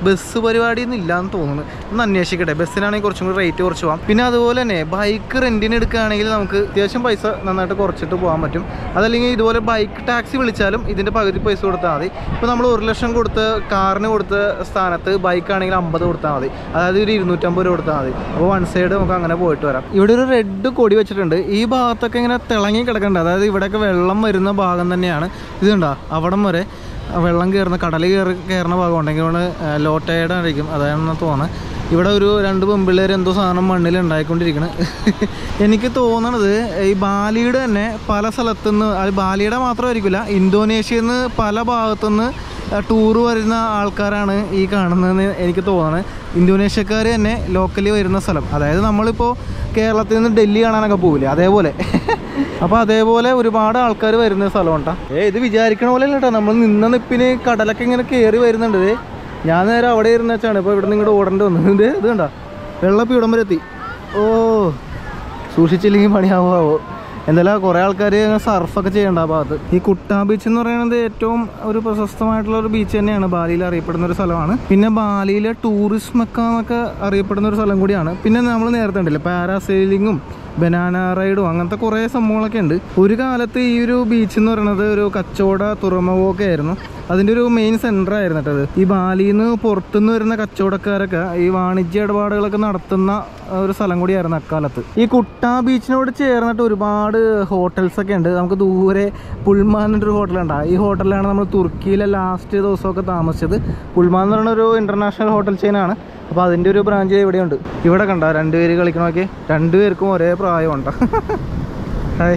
ബസ് പരിപാടി ഒന്നും ഇല്ലാന്ന് തോന്നുന്നു ഒന്ന് അന്വേഷിക്കട്ടെ ബസ്സിനാണെങ്കിൽ കുറച്ചും കൂടി റേറ്റ് കുറച്ച് പോകാം പിന്നെ അതുപോലെ തന്നെ ബൈക്ക് റെൻറ്റിന് എടുക്കുകയാണെങ്കിൽ നമുക്ക് അത്യാവശ്യം പൈസ നന്നായിട്ട് കുറച്ചിട്ട് പോകാൻ പറ്റും അതല്ലെങ്കിൽ ഇതുപോലെ ബൈക്ക് ടാക്സി വിളിച്ചാലും ഇതിൻ്റെ പകുതി പൈസ കൊടുത്താൽ മതി ഇപ്പോൾ നമ്മൾ ഒരു ലക്ഷം കൊടുത്ത് കാറിന് കൊടുത്ത സ്ഥാനത്ത് ബൈക്ക് ആണെങ്കിൽ അമ്പത് കൊടുത്താൽ മതി അതായത് ഒരു ഇരുന്നൂറ്റമ്പത് രൂപ കൊടുത്താൽ മതി അപ്പോൾ വൺ സൈഡ് നമുക്ക് അങ്ങനെ പോയിട്ട് വരാം ഇവിടെ ഒരു റെഡ് കൊടി വെച്ചിട്ടുണ്ട് ഈ ഭാഗത്തൊക്കെ ഇങ്ങനെ തിളങ്ങി കിടക്കുന്നുണ്ട് അതായത് ഇവിടെയൊക്കെ വെള്ളം വരുന്ന ഭാഗം തന്നെയാണ് ഇതുണ്ടോ അവിടം വരെ വെള്ളം കയറുന്ന കടൽ കയറി കയറുന്ന ഭാഗം ഉണ്ടെങ്കിൽ ഇവിടെ ലോ ടൈഡ് ആയിരിക്കും അതാണെന്ന് തോന്നുന്നത് ഇവിടെ ഒരു രണ്ട് പെമ്പിള്ളേർ എന്തോ സാധനം മണ്ണിൽ ഉണ്ടായിക്കൊണ്ടിരിക്കണം എനിക്ക് തോന്നണത് ഈ ബാലിയുടെ തന്നെ പല സ്ഥലത്തുനിന്ന് അത് ബാലിയുടെ മാത്രമായിരിക്കില്ല ഇന്തോനേഷ്യയിൽ നിന്ന് പല ഭാഗത്തുനിന്ന് ടൂറ് വരുന്ന ആൾക്കാരാണ് ഈ കാണുന്നതെന്ന് എനിക്ക് തോന്നുന്നത് ഇന്തോനേഷ്യക്കാർ തന്നെ ലോക്കലി വരുന്ന സ്ഥലം അതായത് നമ്മളിപ്പോൾ കേരളത്തിൽ നിന്ന് ഡൽഹി കാണാനൊക്കെ പോകില്ലേ അതേപോലെ അപ്പോൾ അതേപോലെ ഒരുപാട് ആൾക്കാർ വരുന്ന സ്ഥലമുണ്ടാ ഏ ഇത് വിചാരിക്കണ പോലെ അല്ല കേട്ടോ നമ്മൾ നിന്ന നിപ്പിന് കടലൊക്കെ ഇങ്ങനെ കയറി വരുന്നുണ്ട് ദേ. ഞാൻ നേരെ അവിടെ ഇരുന്ന് വെച്ചാണ് ഇപ്പോൾ ഇവിടെ നിങ്ങളുടെ ഓടേണ്ടി വന്നത് ഇത് ഇത് കണ്ട വെള്ളപ്പം ഇവിടം വരെ എത്തി ഓ സൂക്ഷിച്ചില്ലെങ്കിൽ പണിയാവോ എന്തായാലും കുറേ ആൾക്കാർ സർഫൊക്കെ ചെയ്യേണ്ട ആ ഭാഗത്ത് ഈ കുട്ടാ ബീച്ച് എന്ന് പറയുന്നത് ഏറ്റവും ഒരു പ്രശസ്തമായിട്ടുള്ള ഒരു ബീച്ച് തന്നെയാണ് ബാലിയിൽ അറിയപ്പെടുന്ന ഒരു സ്ഥലമാണ് പിന്നെ ബാലിയിലെ ടൂറിസ്റ്റ് മെക്ക എന്നൊക്കെ അറിയപ്പെടുന്ന ഒരു സ്ഥലം കൂടിയാണ് പിന്നെ നമ്മൾ നേരത്തെ ഉണ്ടല്ലോ പാരാസെയിലിങ്ങും ബനാന റൈഡും അങ്ങനത്തെ കുറേ സംഭവങ്ങളൊക്കെ ഉണ്ട് ഒരു കാലത്ത് ഈ ഒരു ബീച്ച് എന്ന് പറയുന്നത് ഒരു കച്ചവട തുറമുഖമൊക്കെ ആയിരുന്നു അതിൻ്റെ ഒരു മെയിൻ സെൻറ്റർ ആയിരുന്നു കേട്ടത് ഈ ബാലിയിൽ നിന്ന് പുറത്തുനിന്ന് വരുന്ന കച്ചവടക്കാരൊക്കെ ഈ വാണിജ്യ ഇടപാടുകളൊക്കെ നടത്തുന്ന ഒരു സ്ഥലം കൂടിയായിരുന്നു അക്കാലത്ത് ഈ കുട്ടാ ബീച്ചിനോട് ചേർന്നിട്ട് ഒരുപാട് ഹോട്ടൽസ് ഒക്കെ ഉണ്ട് നമുക്ക് ദൂരെ പുൾമാൻ എന്നൊരു ഹോട്ടലുണ്ട് ഈ ഹോട്ടലിലാണ് നമ്മൾ തുർക്കിയിലെ ലാസ്റ്റ് ദിവസമൊക്കെ താമസിച്ചത് പുൾമാൻ എന്ന് പറയുന്ന ഒരു ഇന്റർനാഷണൽ ഹോട്ടൽ ചെയിനാണ് അപ്പോൾ അതിൻ്റെ ഒരു ബ്രാഞ്ച് ഇവിടെയുണ്ട് ഇവിടെ കണ്ട രണ്ടുപേര് കളിക്കണമൊക്കെ രണ്ടുപേർക്കും ഒരേ പ്രായമുണ്ട് ഹായ്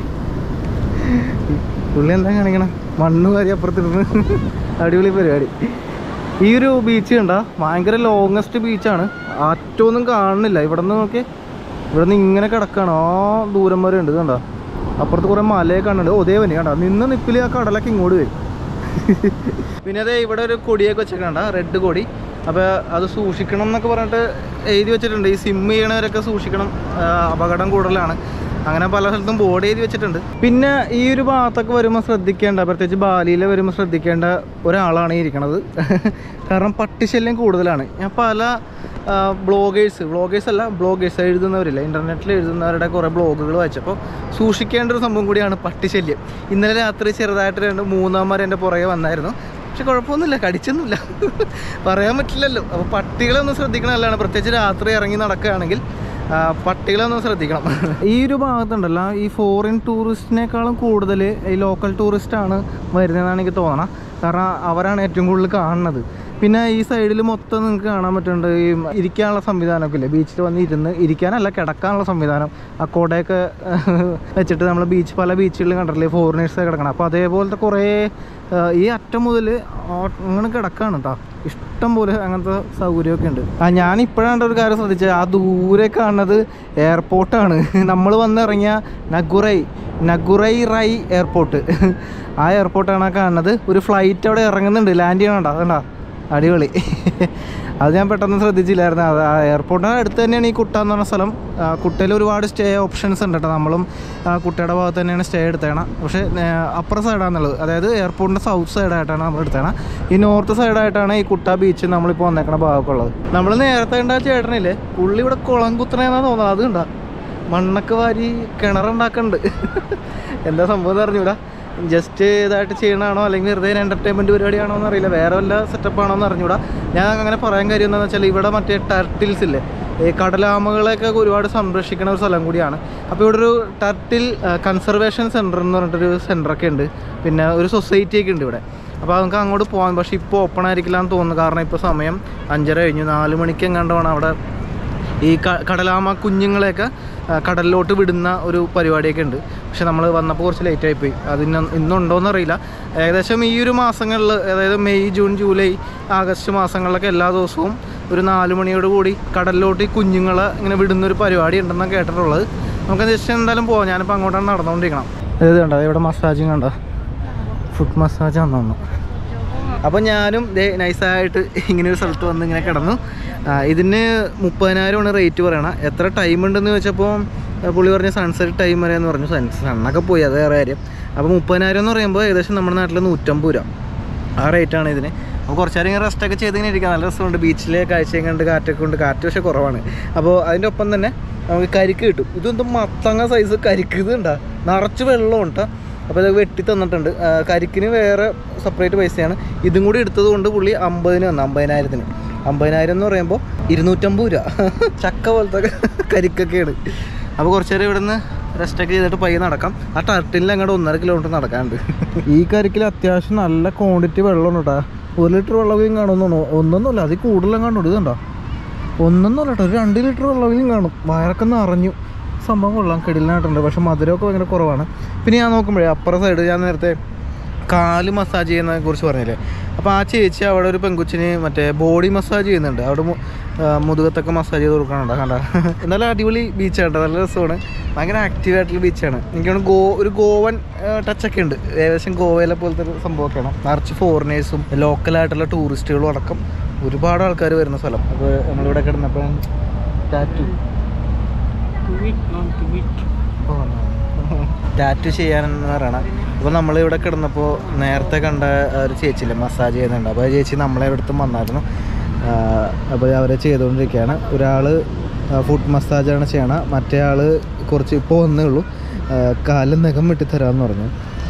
പുള്ളി എന്താ കാണിക്കണം മണ്ണ് വാരി അപ്പുറത്തിരുന്ന് അടിപൊളി പരിപാടി ഈ ഒരു ബീച്ച് കണ്ട ഭയങ്കര ലോങ്ങസ്റ്റ് ബീച്ചാണ് അറ്റമൊന്നും കാണുന്നില്ല ഇവിടെ നിന്ന് നോക്കി ഇവിടെ നിന്ന് ഇങ്ങനെ കിടക്കാണ് ആ ദൂരം വരെ ഉണ്ട് ഇത് കണ്ടോ അപ്പുറത്ത് കുറേ മലയൊക്കെ കാണുന്നുണ്ട് ഓ ദേവന് കണ്ട നിന്ന് നിപ്പിൽ ആ കടലൊക്കെ ഇങ്ങോട്ട് വരും പിന്നെ അതെ ഇവിടെ ഒരു കൊടിയൊക്കെ വെച്ചിട്ടുണ്ട് റെഡ് കൊടി അപ്പോൾ അത് സൂക്ഷിക്കണം എന്നൊക്കെ പറഞ്ഞിട്ട് എഴുതി വെച്ചിട്ടുണ്ട് ഈ സിം ചെയ്യണവരൊക്കെ സൂക്ഷിക്കണം ആ, അപകടം കൂടുതലാണ് അങ്ങനെ പല സ്ഥലത്തും ബോർഡ് എഴുതി വെച്ചിട്ടുണ്ട് പിന്നെ ഈ ഒരു ഭാഗത്തൊക്കെ വരുമ്പോൾ ശ്രദ്ധിക്കേണ്ട പ്രത്യേകിച്ച് ബാലിയിൽ വരുമ്പോൾ ശ്രദ്ധിക്കേണ്ട ഒരാളാണ് ഈ ഇരിക്കണത് കാരണം പട്ടിശല്യം കൂടുതലാണ് ഞാൻ പല ബ്ലോഗേഴ്സ് ബ്ലോഗേഴ്സ് അല്ല ബ്ലോഗേഴ്സ് എഴുതുന്നവരില്ല ഇൻ്റർനെറ്റിൽ എഴുതുന്നവരുടെ കുറേ ബ്ലോഗുകൾ വായിച്ചപ്പോൾ സൂക്ഷിക്കേണ്ട ഒരു സംഭവം കൂടിയാണ് പട്ടിശല്യം ഇന്നലെ രാത്രി ചെറുതായിട്ട് രണ്ട് മൂന്നാമർ എൻ്റെ പുറകെ വന്നായിരുന്നു പക്ഷെ കുഴപ്പമൊന്നുമില്ല കടിച്ചൊന്നുമില്ല പറയാൻ പറ്റില്ലല്ലോ അപ്പോൾ പട്ടികളൊന്നും ശ്രദ്ധിക്കണം നല്ലതാണ് പ്രത്യേകിച്ച് രാത്രി ഇറങ്ങി നടക്കുകയാണെങ്കിൽ ആ, പട്ടികളൊന്നും ശ്രദ്ധിക്കണം ഈ ഒരു ഭാഗത്തുണ്ടല്ലോ ഈ ഫോറിൻ ടൂറിസ്റ്റിനേക്കാളും കൂടുതൽ ഈ ലോക്കൽ ടൂറിസ്റ്റാണ് വരുന്നതെന്നാണ് എനിക്ക് തോന്നണം കാരണം അവരാണ് ഏറ്റവും കൂടുതൽ കാണുന്നത് പിന്നെ ഈ സൈഡിൽ മൊത്തം നിങ്ങൾക്ക് കാണാൻ പറ്റുന്നുണ്ട് ഈ ഇരിക്കാനുള്ള സംവിധാനമൊക്കെ ഇല്ലേ ബീച്ചിൽ വന്ന് ഇരുന്ന് ഇരിക്കാനല്ല കിടക്കാനുള്ള സംവിധാനം ആ കുടയൊക്കെ വെച്ചിട്ട് നമ്മൾ ബീച്ച് പല ബീച്ചുകളിലും കണ്ടിട്ടില്ലേ ഫോറിനേഴ്സ് കിടക്കണം അപ്പോൾ അതേപോലത്തെ കുറേ ആ, ഈ അറ്റം മുതൽ അങ്ങനെ കിടക്കാണ് കേട്ടോ ഇഷ്ടം പോലെ അങ്ങനത്തെ സൗകര്യമൊക്കെ ഉണ്ട് ആ ഞാൻ ഇപ്പോഴാണ് ഒരു കാര്യം ശ്രദ്ധിച്ചത് ആ ദൂരെ കാണുന്നത് എയർപോർട്ടാണ് നമ്മൾ വന്നിറങ്ങിയ നഗുറൈ നഗുറൈ റൈ എയർപോർട്ട് ആ എയർപോർട്ടാണ് ആ കാണുന്നത് ഒരു ഫ്ലൈറ്റ് അവിടെ ഇറങ്ങുന്നുണ്ട് ലാൻഡ് ചെയ്യണുണ്ടോ അതുകൊണ്ടാ അടിപൊളി അത് ഞാൻ പെട്ടെന്ന് ശ്രദ്ധിച്ചില്ലായിരുന്നു അത് ആ എയർപോർട്ടിന് അടുത്ത് തന്നെയാണ് ഈ കുട്ട എന്ന് പറഞ്ഞ സ്ഥലം ആ, കുട്ടയിൽ ഒരുപാട് സ്റ്റേ ഓപ്ഷൻസ് ഉണ്ട് കേട്ടോ നമ്മളും ആ, കുട്ടയുടെ ഭാഗത്ത് തന്നെയാണ് സ്റ്റേ എടുത്തേണം പക്ഷേ അപ്പുറ സൈഡാണെന്നുള്ളത് അതായത് എയർപോർട്ടിൻ്റെ സൗത്ത് സൈഡായിട്ടാണ് നമ്മൾ എടുത്തേണം ഈ നോർത്ത് സൈഡായിട്ടാണ് ഈ കുട്ട ബീച്ച് നമ്മളിപ്പോൾ വന്നേക്കണ ഭാഗമൊക്കെ ഉള്ളത് നമ്മൾ നേരത്തെ ഉണ്ടാ ചേട്ടനില്ലേ പുള്ളി ഇവിടെ കുളം കുത്തണേന്നാണ് തോന്നുന്നത് അത് ഉണ്ടാ മണ്ണൊക്കെ വാരി കിണറുണ്ടാക്കുന്നുണ്ട് എന്താ സംഭവം എന്ന് അറിഞ്ഞൂടാ ജസ്റ്റ് ഇതായിട്ട് ചെയ്യണതാണോ അല്ലെങ്കിൽ വെറുതെ എൻ്റർടൈൻമെൻറ്റ് പരിപാടിയാണോ എന്ന് അറിയില്ല വേറെ വല്ല സെറ്റപ്പ് ആണോ എന്ന് അറിഞ്ഞൂടാ ഞാൻ അങ്ങനെ പറയാൻ കാര്യം എന്താണെന്ന് വെച്ചാൽ ഇവിടെ മറ്റേ ടർട്ടിൽസ് ഇല്ലേ ഈ കടലാമകളെയൊക്കെ ഒരുപാട് സംരക്ഷിക്കുന്ന ഒരു സ്ഥലം കൂടിയാണ് അപ്പോൾ ഇവിടെ ഒരു ടർട്ടിൽ കൺസർവേഷൻ സെൻറ്റർ എന്ന് പറഞ്ഞിട്ടൊരു സെൻറ്ററൊക്കെ ഉണ്ട് പിന്നെ ഒരു സൊസൈറ്റി ഒക്കെ ഉണ്ട് ഇവിടെ അപ്പോൾ നമുക്ക് അങ്ങോട്ട് പോകാൻ പക്ഷേ ഇപ്പോൾ ഓപ്പൺ ആയിരിക്കില്ല എന്ന് തോന്നുന്നു കാരണം ഇപ്പോൾ സമയം അഞ്ചര കഴിഞ്ഞു നാല് മണിക്ക് എങ്ങാണ്ട് വേണം അവിടെ ഈ ക- കടലാമ കുഞ്ഞുങ്ങളെയൊക്കെ ആ, കടലിലോട്ട് വിടുന്ന ഒരു പരിപാടിയൊക്കെ ഉണ്ട് പക്ഷെ നമ്മൾ വന്നപ്പോൾ കുറച്ച് ലേറ്റ് ആയിപ്പോയി അതിന് ഇന്നുണ്ടോയെന്ന് അറിയില്ല ഏകദേശം ഈ ഒരു മാസങ്ങളിൽ അതായത് മെയ് ജൂൺ ജൂലൈ ആഗസ്റ്റ് മാസങ്ങളിലൊക്കെ എല്ലാ ദിവസവും ഒരു നാല് മണിയോട് കൂടി കടലിലോട്ട് ഈ കുഞ്ഞുങ്ങളെ ഇങ്ങനെ വിടുന്ന ഒരു പരിപാടി ഉണ്ടെന്നാണ് കേട്ടിട്ടുള്ളത് നമുക്ക് ജസ്റ്റ് എന്തായാലും പോകാം ഞാനിപ്പോൾ അങ്ങോട്ടാണ് നടന്നുകൊണ്ടിരിക്കണം ഇത് കണ്ടോ ഇവിടെ മസാജിങ് കണ്ടോ ഫുഡ് മസാജ് ആണെന്ന് തോന്നുന്നു അപ്പോൾ ഞാനും ദേ നൈസായിട്ട് ഇങ്ങനെ ഒരു സ്ഥലത്ത് വന്ന് ഇങ്ങനെ കിടന്നു ആ, ഇതിന് മുപ്പതിനായിരമാണ് റേറ്റ് പറയണത് എത്ര ടൈം ഉണ്ടെന്ന് വെച്ചപ്പോൾ ആ, പുള്ളി പറഞ്ഞ സൺസെറ്റ് ടൈം വരെ എന്ന് പറഞ്ഞു സൺ സണ്ണൊക്കെ പോയി അത് വേറെ കാര്യം അപ്പോൾ മുപ്പതിനായിരം എന്ന് പറയുമ്പോൾ ഏകദേശം നമ്മുടെ നാട്ടിൽ നൂറ്റമ്പത് രൂപ ആ റേറ്റാണ് ഇതിന് അപ്പോൾ കുറച്ച് നേരം ഇങ്ങനെ റെസ്റ്റൊക്കെ ചെയ്ത് ഇങ്ങനെ ഇരിക്കാം നല്ല രസമുണ്ട് ബീച്ചിലെ കാഴ്ചയും കണ്ട് കാറ്റൊക്കെ ഉണ്ട് കാറ്റ് പക്ഷേ കുറവാണ് അപ്പോൾ അതിൻ്റെ ഒപ്പം തന്നെ നമുക്ക് കരിക്ക് കിട്ടും ഇതെന്ത് മത്തങ്ങ സൈസ് കരിക്ക് ഇത് ഉണ്ടാ നിറച്ച് വെള്ളമുണ്ട് അപ്പോൾ ഇത് വെട്ടി തന്നിട്ടുണ്ട് ആ, കരിക്കിന് വേറെ സെപ്പറേറ്റ് പൈസയാണ് ഇതും കൂടി എടുത്തത് കൊണ്ട് പുള്ളി അമ്പതിന് വന്നു അമ്പതിനായിരത്തിന് അമ്പതിനായിരം എന്ന് പറയുമ്പോൾ ഇരുന്നൂറ്റമ്പത് രൂപ ചക്ക പോലത്തെ കരിക്കൊക്കെയാണ് അപ്പോൾ കുറച്ച് നേരം ഇവിടെ നിന്ന് റെസ്റ്റൊക്കെ ചെയ്തിട്ട് പയ്യെ നടക്കാം ആ ടർട്ടിലിൽ അങ്ങോട്ട് ഒന്നര കിലോമീറ്റർ നടക്കാനുണ്ട് ഈ കരിക്കിൽ അത്യാവശ്യം നല്ല ക്വാണ്ടിറ്റി വെള്ളമാണ് കേട്ടോ ഒരു ലിറ്റർ വെള്ളവും കാണുന്നു ഒന്നൊന്നുമില്ല അതിൽ കൂടുതലും കാണുള്ളൂ ഇതുണ്ടോ ഒന്നൊന്നുമല്ല കേട്ടോ ഒരു രണ്ട് ലിറ്റർ വെള്ളമെങ്കിലും കാണും വയറൊക്കെ നിറഞ്ഞു സംഭവം കൊള്ളാം കിടിലായിട്ടുണ്ട് പക്ഷെ മധുരമൊക്കെ ഭയങ്കര കുറവാണ് പിന്നെ ഞാൻ നോക്കുമ്പോഴേ അപ്പുറ സൈഡ് ഞാൻ നേരത്തെ കാല് മസാജ് ചെയ്യുന്നതിനെ കുറിച്ച് പറഞ്ഞില്ലേ അപ്പോൾ ആ ചേച്ചി അവിടെ ഒരു പെങ്കുച്ചിന് മറ്റേ ബോഡി മസാജ് ചെയ്യുന്നുണ്ട് അവിടെ മു- ആ, മുതുകത്തൊക്കെ മസാജ് ചെയ്ത് കൊടുക്കണുണ്ടോ കണ്ട നല്ല അടിപൊളി ബീച്ചാണ് നല്ല രസമാണ് ഭയങ്കര ആക്റ്റീവ് ആയിട്ടുള്ള ബീച്ചാണ് എനിക്ക് തോന്നുന്നു ഗോ ഒരു ഗോവൻ ടച്ചൊക്കെ ഉണ്ട് ഏകദേശം ഗോവയിലെ പോലത്തെ ഒരു സംഭവമൊക്കെയാണ് നിറച്ച് ഫോറിനേഴ്സും ലോക്കലായിട്ടുള്ള ടൂറിസ്റ്റുകളും അടക്കം ഒരുപാട് ആൾക്കാർ വരുന്ന സ്ഥലം അപ്പോൾ നമ്മളിവിടെ കിടന്നപ്പോൾ ടാറ്റു ടാറ്റു ചെയ്യാനെന്ന് പറയണം അപ്പോൾ നമ്മളിവിടെ കിടന്നപ്പോൾ നേരത്തെ കണ്ട ഒരു ചേച്ചിയില്ലേ മസാജ് ചെയ്യുന്നുണ്ട് അപ്പോൾ ആ ചേച്ചി നമ്മളെ അടുത്തും വന്നായിരുന്നു അപ്പോൾ അവരെ ചെയ്തുകൊണ്ടിരിക്കുകയാണ് ഒരാൾ ഫുഡ് മസാജാണ് ചെയ്യണം മറ്റേ ആൾ കുറച്ച് ഇപ്പോൾ വന്നേ ഉള്ളൂ ആ, കാലും നഖം വെട്ടിത്തരാമെന്ന് പറഞ്ഞു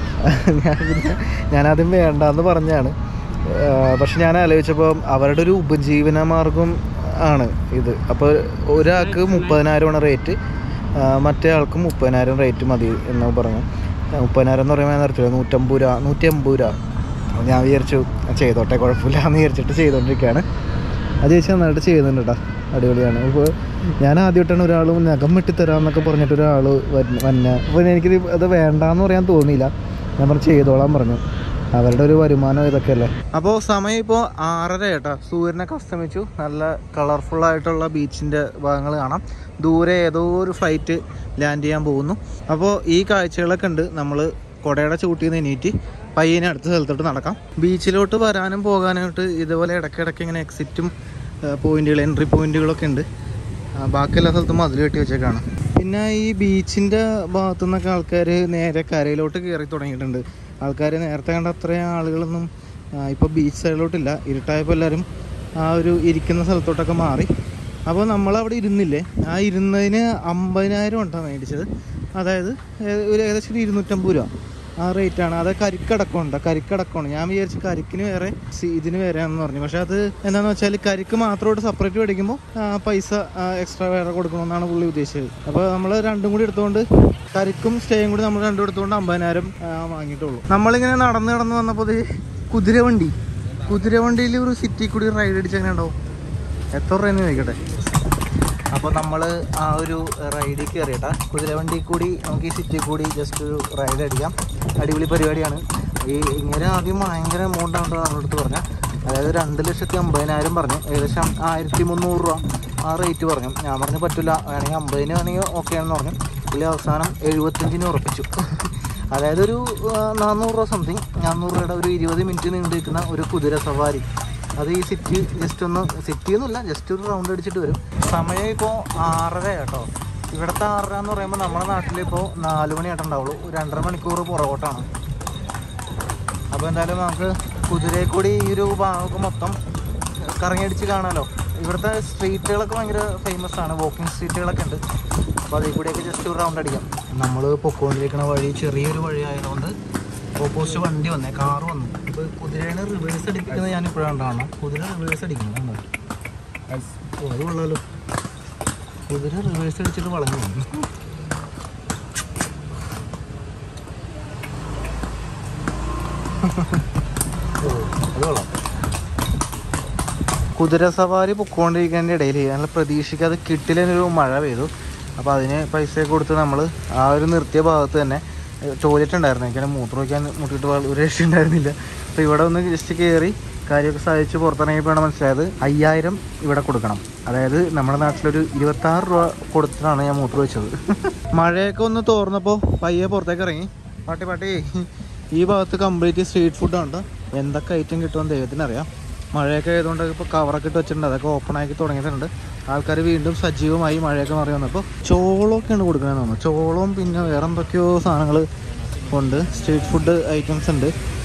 ഞാൻ പിന്നെ ഞാനാദ്യം വേണ്ടാന്ന് പറഞ്ഞാണ് ആ, പക്ഷെ ഞാൻ ആലോചിച്ചപ്പോൾ അവരുടെ ഒരു ഉപജീവന മാർഗം ആണ് ഇത് അപ്പോൾ ഒരാൾക്ക് മുപ്പതിനായിരമാണ് റേറ്റ് ആ, മറ്റേ ആൾക്ക് മുപ്പതിനായിരം റേറ്റ് മതി എന്ന് പറഞ്ഞു ആ, മുപ്പതിനായിരം എന്ന് പറയുമ്പോൾ നിർത്തില്ല നൂറ്റമ്പത് രൂപ നൂറ്റി അമ്പത് രൂപ ഞാൻ വിചാരിച്ചു ചെയ്തോട്ടെ കുഴപ്പമില്ല എന്ന് വിചാരിച്ചിട്ട് ചെയ്തുകൊണ്ടിരിക്കുകയാണ് അത് ചേച്ചി നന്നായിട്ട് ചെയ്യുന്നുണ്ട് കേട്ടോ അടിപൊളിയാണ് ഇപ്പോൾ ഞാൻ ആദ്യമായിട്ടാണ് ഒരാൾ നഖം വെട്ടിത്തരാമെന്നൊക്കെ പറഞ്ഞിട്ട് ഒരാൾ വന്ന അപ്പോൾ എനിക്കിത് അത് വേണ്ടാന്ന് പറയാൻ തോന്നിയില്ല ഞാൻ പറഞ്ഞു ചെയ്തോളാൻ പറഞ്ഞു അവരുടെ ഒരു വരുമാനം ഇതൊക്കെയല്ലേ അപ്പോൾ സമയം ഇപ്പോൾ ആറര കേട്ടോ സൂര്യനൊക്കെ അസ്തമിച്ചു നല്ല കളർഫുൾ ആയിട്ടുള്ള ബീച്ചിൻ്റെ ഭാഗങ്ങൾ കാണാം ദൂരെ ഏതോ ഒരു ഫ്ലൈറ്റ് ലാൻഡ് ചെയ്യാൻ പോകുന്നു അപ്പോൾ ഈ കാഴ്ചകളൊക്കെ ഉണ്ട് നമ്മൾ കുടയുടെ ചൂട്ടിൽ നിന്ന് എണീറ്റ് പയ്യനെ അടുത്ത സ്ഥലത്തോട്ട് നടക്കാം ബീച്ചിലോട്ട് വരാനും പോകാനായിട്ട് ഇതുപോലെ ഇടയ്ക്കിടയ്ക്ക് ഇങ്ങനെ എക്സിറ്റും പോയിന്റുകൾ എൻട്രി പോയിന്റുകളൊക്കെ ഉണ്ട് ആ, ബാക്കി എല്ലാ സ്ഥലത്തും മതിൽ കെട്ടി വെച്ചേക്കാണ് പിന്നെ ഈ ബീച്ചിൻ്റെ ഭാഗത്തു നിന്നൊക്കെ ആൾക്കാർ നേരെ കരയിലോട്ട് കയറി തുടങ്ങിയിട്ടുണ്ട് ആൾക്കാർ നേരത്തെ കണ്ട അത്രയും ആളുകളൊന്നും ഇപ്പോൾ ബീച്ച് സൈഡിലോട്ടില്ല ഇരുട്ടായപ്പോൾ എല്ലാവരും ആ ഒരു ഇരിക്കുന്ന സ്ഥലത്തോട്ടൊക്കെ മാറി അപ്പോൾ നമ്മളവിടെ ഇരുന്നില്ലേ ആ ഇരുന്നതിന് അമ്പതിനായിരം ഉണ്ടാണ് മേടിച്ചത് അതായത് ഏ- ഒരു ഏകദേശം ഒരു ഇരുന്നൂറ്റമ്പത് രൂപ ആ റേറ്റ് ആണ് അത് കരിക്കടക്കമുണ്ട് കരിക്കടക്കമാണ് ഞാൻ വിചാരിച്ചു കരിക്കിന് വേറെ സി- ഇതിന് വേറെ ആണെന്ന് പറഞ്ഞു പക്ഷെ അത് എന്താണെന്ന് വെച്ചാൽ കരിക്ക് മാത്രമായിട്ട് സെപ്പറേറ്റ് മേടിക്കുമ്പോൾ ആ, പൈസ എക്സ്ട്രാ വേറെ കൊടുക്കണമെന്നാണ് പുള്ളി ഉദ്ദേശിച്ചത് അപ്പോൾ നമ്മൾ രണ്ടും കൂടി എടുത്തുകൊണ്ട് കരിക്കും സ്റ്റേയും കൂടി നമ്മൾ രണ്ടും എടുത്തുകൊണ്ട് അമ്പതിനായിരം ആ, വാങ്ങിയിട്ടുള്ളൂ നമ്മളിങ്ങനെ നടന്ന് നടന്ന് വന്നപ്പോൾ ദേ കുതിരവണ്ടി കുതിരവണ്ടിയിൽ ഒരു സിറ്റി കൂടി റൈഡ് അടിച്ച് എങ്ങനെ ഉണ്ടാവും എത്ര രൂപയെന്ന് ചോദിക്കട്ടെ അപ്പോൾ നമ്മൾ ആ ഒരു റൈഡിൽ കയറിയിട്ടാ കുതിരവണ്ടി കൂടി നമുക്ക് ഈ സിറ്റി കൂടി ജസ്റ്റ് ഒരു റൈഡ് അടിക്കാം അടിപൊളി പരിപാടിയാണ് ഈ ഇങ്ങനെ ആദ്യം ഭയങ്കര എമൗണ്ട് ആണ് നമ്മുടെ അടുത്ത് പറഞ്ഞ അതായത് രണ്ട് ലക്ഷത്തി അമ്പതിനായിരം പറഞ്ഞു ഏകദേശം ആയിരത്തി മുന്നൂറ് രൂപ ആ റേറ്റ് പറഞ്ഞു ഞാൻ പറഞ്ഞു പറ്റില്ല വേണമെങ്കിൽ അമ്പതിന് വേണമെങ്കിൽ ഓക്കെ ആണെന്ന് പറഞ്ഞു പുള്ളി അവസാനം എഴുപത്തഞ്ചിന് ഉറപ്പിച്ചു അതായത് ഒരു ആ, നാനൂറ് രൂപ സംതിങ് നാനൂറ് രൂപയുടെ ഒരു ഇരുപത് മിനിറ്റ് നീണ്ടു നിൽക്കുന്ന ഒരു കുതിര സവാരി അത് ഈ സിറ്റി ജസ്റ്റ് ഒന്ന് സിറ്റി ഒന്നുമില്ല ജസ്റ്റ് ഒരു റൗണ്ട് അടിച്ചിട്ട് വരും സമയം ഇപ്പോൾ ആറര കേട്ടോ ഇവിടുത്തെ ആറര എന്ന് പറയുമ്പോൾ നമ്മുടെ നാട്ടിൽ ഇപ്പോൾ നാല് മണിയായിട്ടുണ്ടാവുള്ളൂ ഒരു രണ്ടര മണിക്കൂർ പുറകോട്ടാണ് അപ്പോൾ എന്തായാലും നമുക്ക് കുതിരയിൽ കൂടി ഈ ഒരു ഭാഗമൊക്കെ മൊത്തം കറങ്ങിയടിച്ച് കാണാമല്ലോ ഇവിടുത്തെ സ്ട്രീറ്റുകളൊക്കെ ഭയങ്കര ഫേമസ് ആണ് വാക്കിംഗ് സ്ട്രീറ്റുകളൊക്കെ ഉണ്ട് അപ്പോൾ അതിൽ കൂടിയൊക്കെ ജസ്റ്റ് ഒരു റൗണ്ട് അടിക്കാം നമ്മൾ പൊക്കോണ്ടിരിക്കുന്ന വഴി ചെറിയൊരു വഴി ആയതുകൊണ്ട് ഓപ്പോസിറ്റ് വണ്ടി വന്നേ കാറ് വന്നു ഇപ്പോൾ കുതിരയാണ് റിവേഴ്സ് അടിപ്പിക്കുന്നത് ഞാൻ ഇപ്പോഴാണ് കാണണം കുതിര റിവേഴ്സ് അടിക്കുന്നത് കണ്ടോ? ഓ, അത് കൊള്ളാലോ കുതിര റിവേഴ്സ് അടിച്ചിട്ട് വളഞ്ഞു വന്നു ഓ, അത് കൊള്ളാം കുതിര സവാരി പൊക്കോണ്ടിരിക്കുന്നതിൻ്റെ ഇടയിൽ ഞങ്ങൾ പ്രതീക്ഷിക്കാതെ കിട്ടിലൊരു മഴ പെയ്തു അപ്പോൾ അതിന് പൈസ കൊടുത്ത് നമ്മൾ ആ ഒരു നിർത്തിയ ഭാഗത്ത് തന്നെ ടോയ്ലറ്റ് ഉണ്ടായിരുന്നു എനിക്ക് മൂത്ര വയ്ക്കാൻ മുട്ടിയിട്ട് വ- ഒരു രക്ഷ ഉണ്ടായിരുന്നില്ല അപ്പോൾ ഇവിടെ ഒന്ന് ജസ്റ്റ് കയറി കാര്യമൊക്കെ സാധിച്ച് പുറത്തിറങ്ങിയപ്പോഴാണ് മനസ്സിലായത് അയ്യായിരം ഇവിടെ കൊടുക്കണം അതായത് നമ്മുടെ നാട്ടിലൊരു ഇരുപത്താറ് രൂപ കൊടുത്തിട്ടാണ് ഞാൻ മൂത്ര വെച്ചത് മഴയൊക്കെ ഒന്ന് തോർന്നപ്പോൾ പയ്യെ പുറത്തേക്ക് ഇറങ്ങി പാട്ടി പാട്ടി ഈ ഭാഗത്ത് കംപ്ലീറ്റ് സ്ട്രീറ്റ് ഫുഡാണ് എന്തൊക്കെ ഐറ്റം കിട്ടുമെന്ന് ദൈവത്തിന് അറിയാം മഴയൊക്കെ ആയതുകൊണ്ട് ഇപ്പോൾ കവറൊക്കെ ഇട്ട് വെച്ചിട്ടുണ്ട് അതൊക്കെ ഓപ്പൺ ആക്കി തുടങ്ങിയിട്ടുണ്ട് ആൾക്കാർ വീണ്ടും സജീവമായി മഴയൊക്കെ മാറി വന്നപ്പോൾ ചോളമൊക്കെയാണ് കൊടുക്കണമെന്ന് തോന്നുന്നു ചോളവും പിന്നെ വേറെ എന്തൊക്കെയോ സാധനങ്ങൾ ഉണ്ട് സ്ട്രീറ്റ് ഫുഡ് ഐറ്റംസ് ഉണ്ട്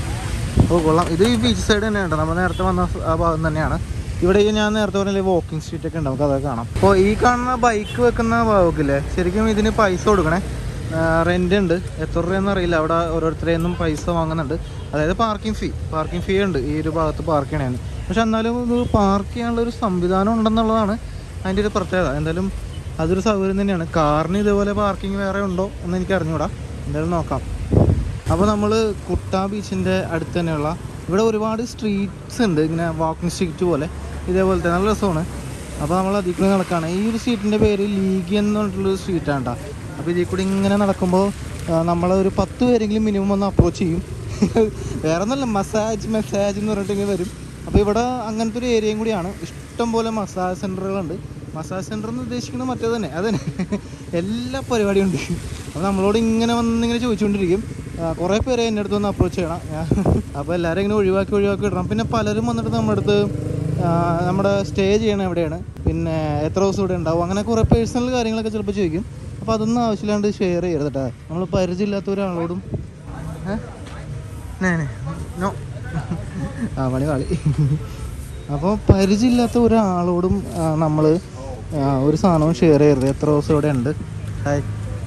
ഓ കൊള്ളാം ഇത് ഈ ബീച്ച് സൈഡ് തന്നെയാണ് നമ്മൾ നേരത്തെ വന്ന സ് ആ ഭാഗം തന്നെയാണ് ഇവിടെ ഈ ഞാൻ നേരത്തെ പറഞ്ഞ വാക്കിംഗ് സ്ട്രീറ്റ് ഒക്കെ ഉണ്ട് നമുക്ക് അതൊക്കെ കാണാം അപ്പോൾ ഈ കാണുന്ന ബൈക്ക് വെക്കുന്ന ഭാഗമൊക്കെ ശരിക്കും ഇതിന് പൈസ കൊടുക്കണേ റെൻ്റ് ഉണ്ട് എത്ര രൂപയെന്ന് അറിയില്ല അവിടെ ഓരോരുത്തരെ നിന്നും പൈസ വാങ്ങുന്നുണ്ട് അതായത് പാർക്കിംഗ് ഫീ പാർക്കിംഗ് ഫീ ഉണ്ട് ഈ ഒരു ഭാഗത്ത് പാർക്ക് ചെയ്യണേന്ന് പക്ഷെ എന്നാലും ഇത് പാർക്ക് ചെയ്യാനുള്ള ഒരു സംവിധാനം ഉണ്ടെന്നുള്ളതാണ് അതിൻ്റെ ഒരു പ്രത്യേകത എന്തായാലും അതൊരു സൗകര്യം തന്നെയാണ് കാറിന് ഇതേപോലെ പാർക്കിംഗ് വേറെ ഉണ്ടോ എന്ന് എനിക്ക് അറിഞ്ഞൂടാ എന്തായാലും നോക്കാം അപ്പോൾ നമ്മൾ കുട്ട ബീച്ചിൻ്റെ അടുത്ത് തന്നെയുള്ള ഇവിടെ ഒരുപാട് സ്ട്രീറ്റ്സ് ഉണ്ട് ഇങ്ങനെ വാക്കിംഗ് സ്ട്രീറ്റ് പോലെ ഇതേപോലത്തെ നല്ല രസമാണ് അപ്പോൾ നമ്മൾ അതിൽ കൂടി നടക്കുകയാണ് ഈ ഒരു സ്ട്രീറ്റിൻ്റെ പേര് ലീഗ് എന്ന് പറഞ്ഞിട്ടുള്ളൊരു സ്ട്രീറ്റാണ് കേട്ടോ അപ്പോൾ ഇതിൽ കൂടി ഇങ്ങനെ നടക്കുമ്പോൾ നമ്മൾ ഒരു പത്ത് പേരെങ്കിലും മിനിമം ഒന്ന് അപ്രോച്ച് ചെയ്യും വേറെ ഒന്നുമല്ല മസാജ് മസാജ് എന്ന് പറഞ്ഞിട്ട് ഇങ്ങനെ വരും അപ്പോൾ ഇവിടെ അങ്ങനത്തെ ഒരു ഏരിയയും കൂടിയാണ് ഇഷ്ടം പോലെ മസാജ് സെൻ്ററുകളുണ്ട് മസാജ് സെൻ്റർ എന്ന് ഉദ്ദേശിക്കുന്നത് മറ്റേ തന്നെ അത് തന്നെ എല്ലാ പരിപാടിയും ഉണ്ട് അപ്പോൾ നമ്മളോട് ഇങ്ങനെ വന്നിങ്ങനെ ചോദിച്ചുകൊണ്ടിരിക്കും ആ, കുറേ പേരെ എൻ്റെ അടുത്ത് വന്ന് അപ്രോച്ച് ചെയ്യണം അപ്പോൾ എല്ലാവരും ഇങ്ങനെ ഒഴിവാക്കി ഒഴിവാക്കി ഇടണം പിന്നെ പലരും വന്നിട്ട് നമ്മുടെ അടുത്ത് ആ, നമ്മുടെ സ്റ്റേ ചെയ്യണം എവിടെയാണ് പിന്നെ എത്ര ദിവസം ഇവിടെ ഉണ്ടാവും അങ്ങനെ കുറേ പേഴ്സണൽ കാര്യങ്ങളൊക്കെ ചിലപ്പോൾ ചോദിക്കും അപ്പോൾ അതൊന്നും ആവശ്യമില്ലാണ്ട് ഷെയർ ചെയ്യരുത് കേട്ടോ നമ്മൾ പരിചയമില്ലാത്ത ഒരാളോടും ഏ? നേ, നേ, നോ ആ പണി കളി അപ്പോൾ പരിചയമില്ലാത്ത ഒരാളോടും നമ്മൾ ഒരു സാധനവും ഷെയർ ചെയ്യരുത് എത്ര ദിവസം ഇവിടെ ഉണ്ട് ഹായ്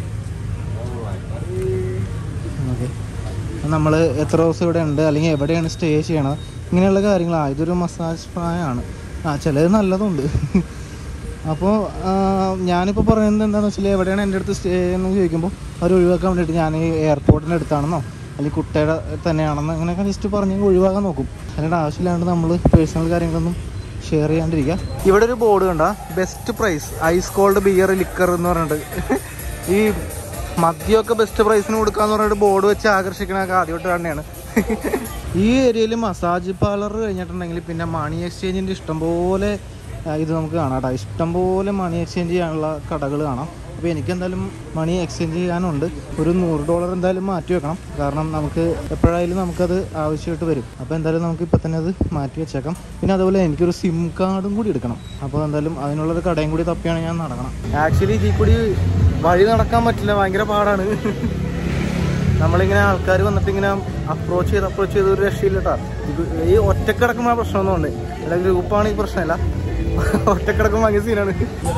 ഓക്കെ നമ്മൾ എത്ര ദിവസം ഇവിടെ ഉണ്ട് അല്ലെങ്കിൽ എവിടെയാണ് സ്റ്റേ ചെയ്യണത് ഇങ്ങനെയുള്ള കാര്യങ്ങളാണ് ഇതൊരു മസാജ് പ്രായമാണ് ആ ചിലത് നല്ലതുണ്ട് അപ്പോൾ ഞാനിപ്പോൾ പറയുന്നത് എന്താണെന്ന് വെച്ചാൽ എവിടെയാണ് എൻ്റെ അടുത്ത് സ്റ്റേ എന്ന് ചോദിക്കുമ്പോൾ അവർ ഒഴിവാക്കാൻ വേണ്ടിയിട്ട് ഞാൻ ഈ എയർപോർട്ടിൻ്റെ അടുത്താണെന്നോ അല്ലെങ്കിൽ കുട്ടയുടെ തന്നെയാണെന്നോ അങ്ങനെയൊക്കെ ജസ്റ്റ് പറഞ്ഞ് ഒഴിവാക്കാൻ നോക്കും അതിൻ്റെ ആവശ്യമില്ലാണ്ട് നമ്മൾ പേഴ്സണൽ കാര്യങ്ങളൊന്നും ഷെയർ ചെയ്യാണ്ടിരിക്കുക ഇവിടെ ഒരു ബോർഡ് കണ്ട best price ice cold beer liquor എന്ന് പറഞ്ഞിട്ട് ഈ മദ്യമൊക്കെ ബെസ്റ്റ് പ്രൈസിന് കൊടുക്കാന്ന് പറഞ്ഞിട്ട് ബോർഡ് വെച്ച് ആകർഷിക്കണൊക്കെ ആദ്യമായിട്ട് തന്നെയാണ് ഈ ഏരിയയിൽ മസാജ് പാർലർ കഴിഞ്ഞിട്ടുണ്ടെങ്കിൽ പിന്നെ മണി എക്സ്ചേഞ്ചിൻ്റെ ഇഷ്ടംപോലെ ആ, ഇത് നമുക്ക് കാണാം കേട്ടോ ഇഷ്ടംപോലെ മണി എക്സ്ചേഞ്ച് ചെയ്യാനുള്ള കടകൾ കാണാം അപ്പോൾ എനിക്ക് എന്തായാലും മണി എക്സ്ചേഞ്ച് ചെയ്യാനുണ്ട് ഒരു നൂറ് ഡോളർ എന്തായാലും മാറ്റി വെക്കണം കാരണം നമുക്ക് എപ്പോഴായാലും നമുക്കത് ആവശ്യമായിട്ട് വരും അപ്പോൾ എന്തായാലും നമുക്ക് ഇപ്പം തന്നെ അത് മാറ്റി വെച്ചേക്കാം പിന്നെ അതുപോലെ എനിക്കൊരു സിം കാർഡും കൂടി എടുക്കണം അപ്പോൾ എന്തായാലും അതിനുള്ളൊരു കടയും കൂടി തപ്പിയാണ് ഞാൻ നടക്കണം ആക്ച്വലി ഇതിൽ കൂടി വഴി നടക്കാൻ പറ്റില്ല ഭയങ്കര പാടാണ് നമ്മളിങ്ങനെ ആൾക്കാർ വന്നിട്ട് ഇങ്ങനെ അപ്രോച്ച് ചെയ്ത് അപ്രോച്ച് ചെയ്ത് ഒരു രക്ഷയില്ല കേട്ടോ ഇത് ഈ ഒറ്റക്കിടക്കുമ്പോൾ പ്രശ്നമൊന്നും ഉണ്ട് അല്ല ഗ്രൂപ്പാണ് ഈ പ്രശ്നമല്ല ഒറ്റക്കിടക്കും ഭയങ്കര സീനാണ്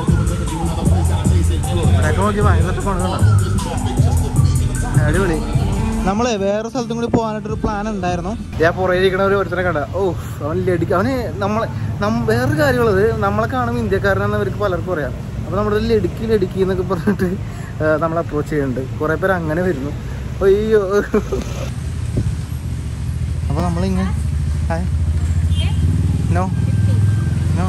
ഇവിടെയൊക്കെ നോക്കി ഭയങ്കര കൊണ്ടുവന്ന അടിപൊളി നമ്മളെ വേറെ സ്ഥലത്തും കൂടി പോകാനായിട്ടൊരു പ്ലാൻ ഉണ്ടായിരുന്നു ഞാൻ പുറകെ ഇരിക്കണ ഒരു ഒരുത്തരെ കണ്ട ഓ അവൻ ലഡിക്ക അവന് നമ്മളെ നം വേറൊരു കാര്യമുള്ളത് നമ്മളെ കാണുമ്പോൾ ഇന്ത്യക്കാരനാണെന്ന് അവർക്ക് പലർക്കും അറിയാം അപ്പോൾ നമ്മുടെ ലടുക്കി ലടുക്കി എന്നൊക്കെ പറഞ്ഞിട്ട് നമ്മൾ അപ്രോച്ച് ചെയ്യുന്നുണ്ട് കുറേ പേര് അങ്ങനെ വരുന്നു അയ്യോ അപ്പോൾ നമ്മളിങ്ങനെ ഹായ് നോ നോ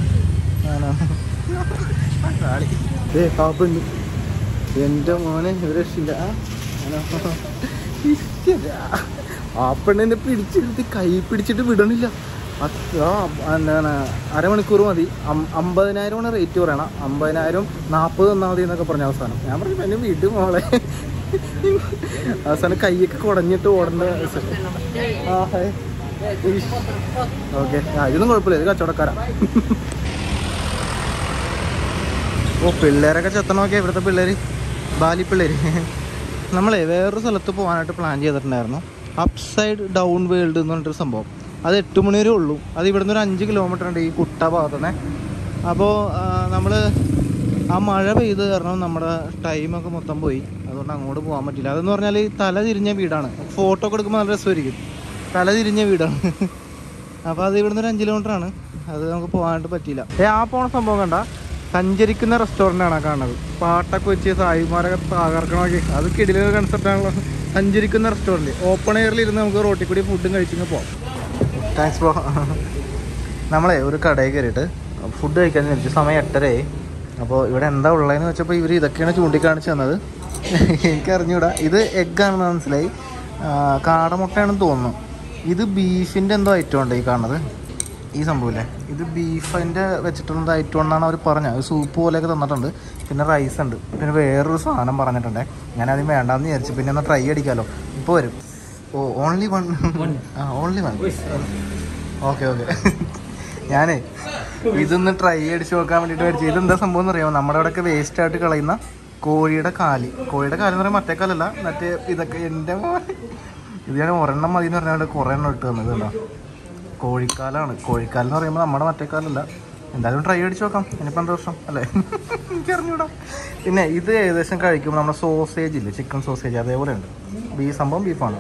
ഏ പാപ്പുണ്ട് എൻ്റെ മോനെ ഒരു രക്ഷയില്ല ആ, ഹലോ. ഇരിക്കല്ല. ആ പെണ്ണിനെ പിടിച്ചെടുത്ത് കൈ പിടിച്ചിട്ട് വിടണില്ല അത് ആ എന്താണ് അരമണിക്കൂർ മതി അം- അമ്പതിനായിരമാണ് റേറ്റ് പറയണം അമ്പതിനായിരം നാൽപ്പത് തന്നാൽ മതി എന്നൊക്കെ പറഞ്ഞ അവസാനം ഞാൻ പറഞ്ഞു എന്നെ വീട്ടിൽ മോളെ അവസാനം കൈയൊക്കെ കുടഞ്ഞിട്ട് ഓടേണ്ട ആ ഹായ് ഓക്കെ ആ ഇതൊന്നും കുഴപ്പമില്ല ഇത് കച്ചവടക്കാരാ ഓ പിള്ളേരൊക്കെ ചെത്തണം നോക്കിയാൽ ഇവിടുത്തെ പിള്ളേര് ബാലി പിള്ളേര് നമ്മളെ വേറൊരു സ്ഥലത്ത് പോകാനായിട്ട് പ്ലാൻ ചെയ്തിട്ടുണ്ടായിരുന്നു അപ്സൈഡ് ഡൗൺ വേൾഡ് എന്ന് പറഞ്ഞിട്ടൊരു സംഭവം അത് എട്ട് മണി വരെ ഉള്ളൂ അത് ഇവിടുന്ന് ഒരു അഞ്ച് കിലോമീറ്റർ ഉണ്ട് ഈ കുട്ട ഭാഗത്തുനിന്ന് അപ്പോൾ നമ്മൾ ആ മഴ പെയ്ത് കാരണം നമ്മുടെ ടൈമൊക്കെ മൊത്തം പോയി അതുകൊണ്ട് അങ്ങോട്ട് പോകാൻ പറ്റില്ല അതെന്ന് പറഞ്ഞാൽ ഈ തല തിരിഞ്ഞ വീടാണ് ഫോട്ടോ ഒക്കെ എടുക്കുമ്പോൾ നല്ല രസമായിരിക്കും തല തിരിഞ്ഞ വീടാണ് അപ്പോൾ അത് ഇവിടുന്ന് ഒരു അഞ്ച് കിലോമീറ്റർ ആണ് അത് നമുക്ക് പോകാനായിട്ട് പറ്റിയില്ല ഏ ആ പോണ സംഭവം കണ്ട സഞ്ചരിക്കുന്ന റെസ്റ്റോറൻ്റ് ആണ് ആ കാണുന്നത് പാട്ടൊക്കെ വെച്ച് സായിമാരൊക്കെ തകർക്കണമൊക്കെ അത് കിടിലൊരു കൺസെപ്റ്റ് ആണല്ലോ സഞ്ചരിക്കുന്ന റെസ്റ്റോറൻറ്റ് ഓപ്പൺ എയറിൽ ഇരുന്ന് നമുക്ക് റോട്ടിൽ കൂടി ഫുഡും കഴിച്ചിങ്ങ് പോവാം താങ്ക്സ് ബ്രോ നമ്മളെ ഒരു കടയിൽ കയറിയിട്ട് ഫുഡ് കഴിക്കാൻ വിളിച്ചു സമയം എട്ടരയായി അപ്പോൾ ഇവിടെ എന്താ ഉള്ളതെന്ന് വെച്ചപ്പോൾ ഇവർ ഇതൊക്കെയാണ് ചൂണ്ടിക്കാണിച്ച് തന്നത് എനിക്കറിഞ്ഞൂടാ ഇത് എഗ്ഗാണെന്ന് മനസ്സിലായി ആ, കാടമുട്ടയാണെന്ന് തോന്നുന്നു ഇത് ബീഫിൻ്റെ എന്തോ ഐറ്റം ഉണ്ട് ഈ കാണുന്നത് ഈ സംഭവമില്ലേ ഇത് ബീഫിൻ്റെ വെച്ചിട്ടുള്ള ഐറ്റം എന്നാണ് അവർ പറഞ്ഞത് സൂപ്പ് പോലെയൊക്കെ തന്നിട്ടുണ്ട് പിന്നെ റൈസ് ഉണ്ട് പിന്നെ വേറൊരു സാധനം പറഞ്ഞിട്ടുണ്ടേ ഞാൻ ആദ്യം വേണ്ടാന്ന് വിചാരിച്ചു പിന്നെ ഒന്ന് ട്രൈ അടിക്കാമല്ലോ ഇപ്പോൾ വരും oh only one ah only one okay okay ഞാനേ ഇതൊന്ന് ട്രൈ അടിച്ച് നോക്കാൻ വേണ്ടിയിട്ട് മേടിച്ചു ഇതെന്താ സംഭവം എന്ന് അറിയാമോ നമ്മുടെ അവിടെയൊക്കെ വേസ്റ്റ് ആയിട്ട് കളയുന്ന കോഴിയുടെ കാല് കോഴിയുടെ കാല് എന്ന് പറയുമ്പോൾ മറ്റേ കാലല്ല മറ്റേ ഇതൊക്കെ എൻ്റെ മോനെ ഇത് ഞാൻ ഒരെണ്ണം മതി എന്ന് പറഞ്ഞാൽ കുറേ എണ്ണം ഇട്ട് തന്നത് കേട്ടോ കോഴിക്കാലാണ് കോഴിക്കാലം എന്ന് പറയുമ്പോൾ നമ്മുടെ മറ്റേ കാലല്ല എന്തായാലും ട്രൈ അടിച്ച് നോക്കാം ഇനിയിപ്പോൾ എന്താ പ്രശ്നം അല്ലേ എനിക്കറിഞ്ഞൂടാ പിന്നെ ഇത് ഏകദേശം കഴിക്കുമ്പോൾ നമ്മുടെ സോസേജ് ഇല്ലേ ചിക്കൻ സോസേജ് അതേപോലെ ഉണ്ട് ഈ സംഭവം ബീഫാണ്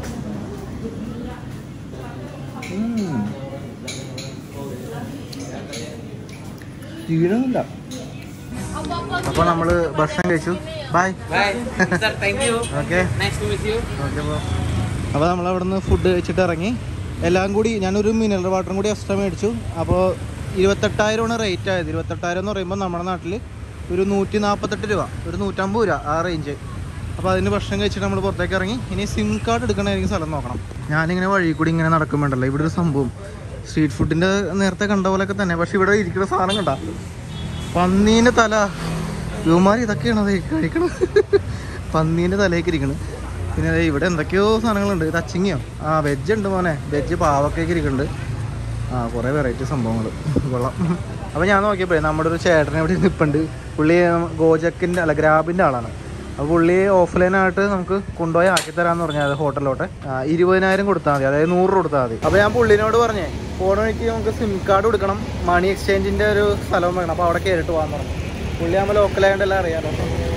തീരുന്നില്ല അപ്പോൾ നമ്മൾ ഭക്ഷണം കഴിച്ചു bye Bye. Sir, thank you. Okay Nice to meet you. Okay bro അപ്പോൾ നമ്മൾ അവിടെ നിന്ന് ഫുഡ് കഴിച്ചിട്ട് ഇറങ്ങി എല്ലാം കൂടി ഞാനൊരു മിനറൽ വാട്ടറും കൂടി എക്സ്ട്രാ മേടിച്ചു അപ്പോൾ ഇരുപത്തെട്ടായിരമാണ് റേറ്റ് ആയത് ഇരുപത്തെട്ടായിരം എന്ന് പറയുമ്പോൾ നമ്മുടെ നാട്ടിൽ ഒരു നൂറ്റി നാൽപ്പത്തെട്ട് രൂപ ഒരു നൂറ്റമ്പത് രൂപ ആ റേഞ്ച് അപ്പോൾ അതിന് ഭക്ഷണം കഴിച്ചിട്ട് നമ്മൾ പുറത്തേക്ക് ഇറങ്ങി ഇനി സിം കാർഡ് എടുക്കണമായിരിക്കും സ്ഥലം നോക്കണം ഞാനിങ്ങനെ വഴി കൂടി ഇങ്ങനെ നടക്കുമ്പോണ്ടല്ലോ ഇവിടെ ഒരു സംഭവം സ്ട്രീറ്റ് ഫുഡിൻ്റെ നേരത്തെ കണ്ട പോലെയൊക്കെ തന്നെ പക്ഷെ ഇവിടെ ഇരിക്കുന്ന സാധനം കണ്ട പന്നീൻ്റെ തല ഇവന്മാർ ഇതൊക്കെയാണ് അത് കഴിക്കണത് പന്നീൻ്റെ തലയൊക്കെ ഇരിക്കണ് പിന്നെ ദേ ഇവിടെ എന്തൊക്കെയോ സാധനങ്ങളുണ്ട് ഇത് അച്ചിങ്ങിയോ ആ വെജ് ഉണ്ട് മോനെ വെജ് പാവക്കേക്ക് ഇരിക്കുന്നുണ്ട് ആ കുറേ വെറൈറ്റി സംഭവങ്ങൾ കൊള്ളാം അപ്പോൾ ഞാൻ നോക്കിയപ്പോഴേ നമ്മുടെ ഒരു ചേട്ടനെ ഇവിടെ നിൽപ്പുണ്ട് പുള്ളി ഗോജക്കിൻ്റെ അല്ല ഗ്രാബിൻ്റെ ആളാണ് അപ്പോൾ പുള്ളി ഓഫ്ലൈനായിട്ട് നമുക്ക് കൊണ്ടുപോയി ആക്കി തരാമെന്ന് പറഞ്ഞാൽ അത് ഹോട്ടലിലോട്ട് ആ, ഇരുപതിനായിരം കൊടുത്താൽ മതി അതായത് നൂറ് രൂപ കൊടുത്താൽ മതി അപ്പോൾ ഞാൻ പുള്ളിനോട് പറഞ്ഞേ ഫോൺ വഴിക്ക് നമുക്ക് സിം കാർഡ് കൊടുക്കണം മണി എക്സ്ചേഞ്ചിൻ്റെ ഒരു സ്ഥലം വേണം അപ്പോൾ അവിടെ കയറിയിട്ട് പോകാൻ പറഞ്ഞു പുള്ളി ആകുമ്പോൾ ലോക്കലായതുകൊണ്ടെല്ലാം അറിയാമല്ലോ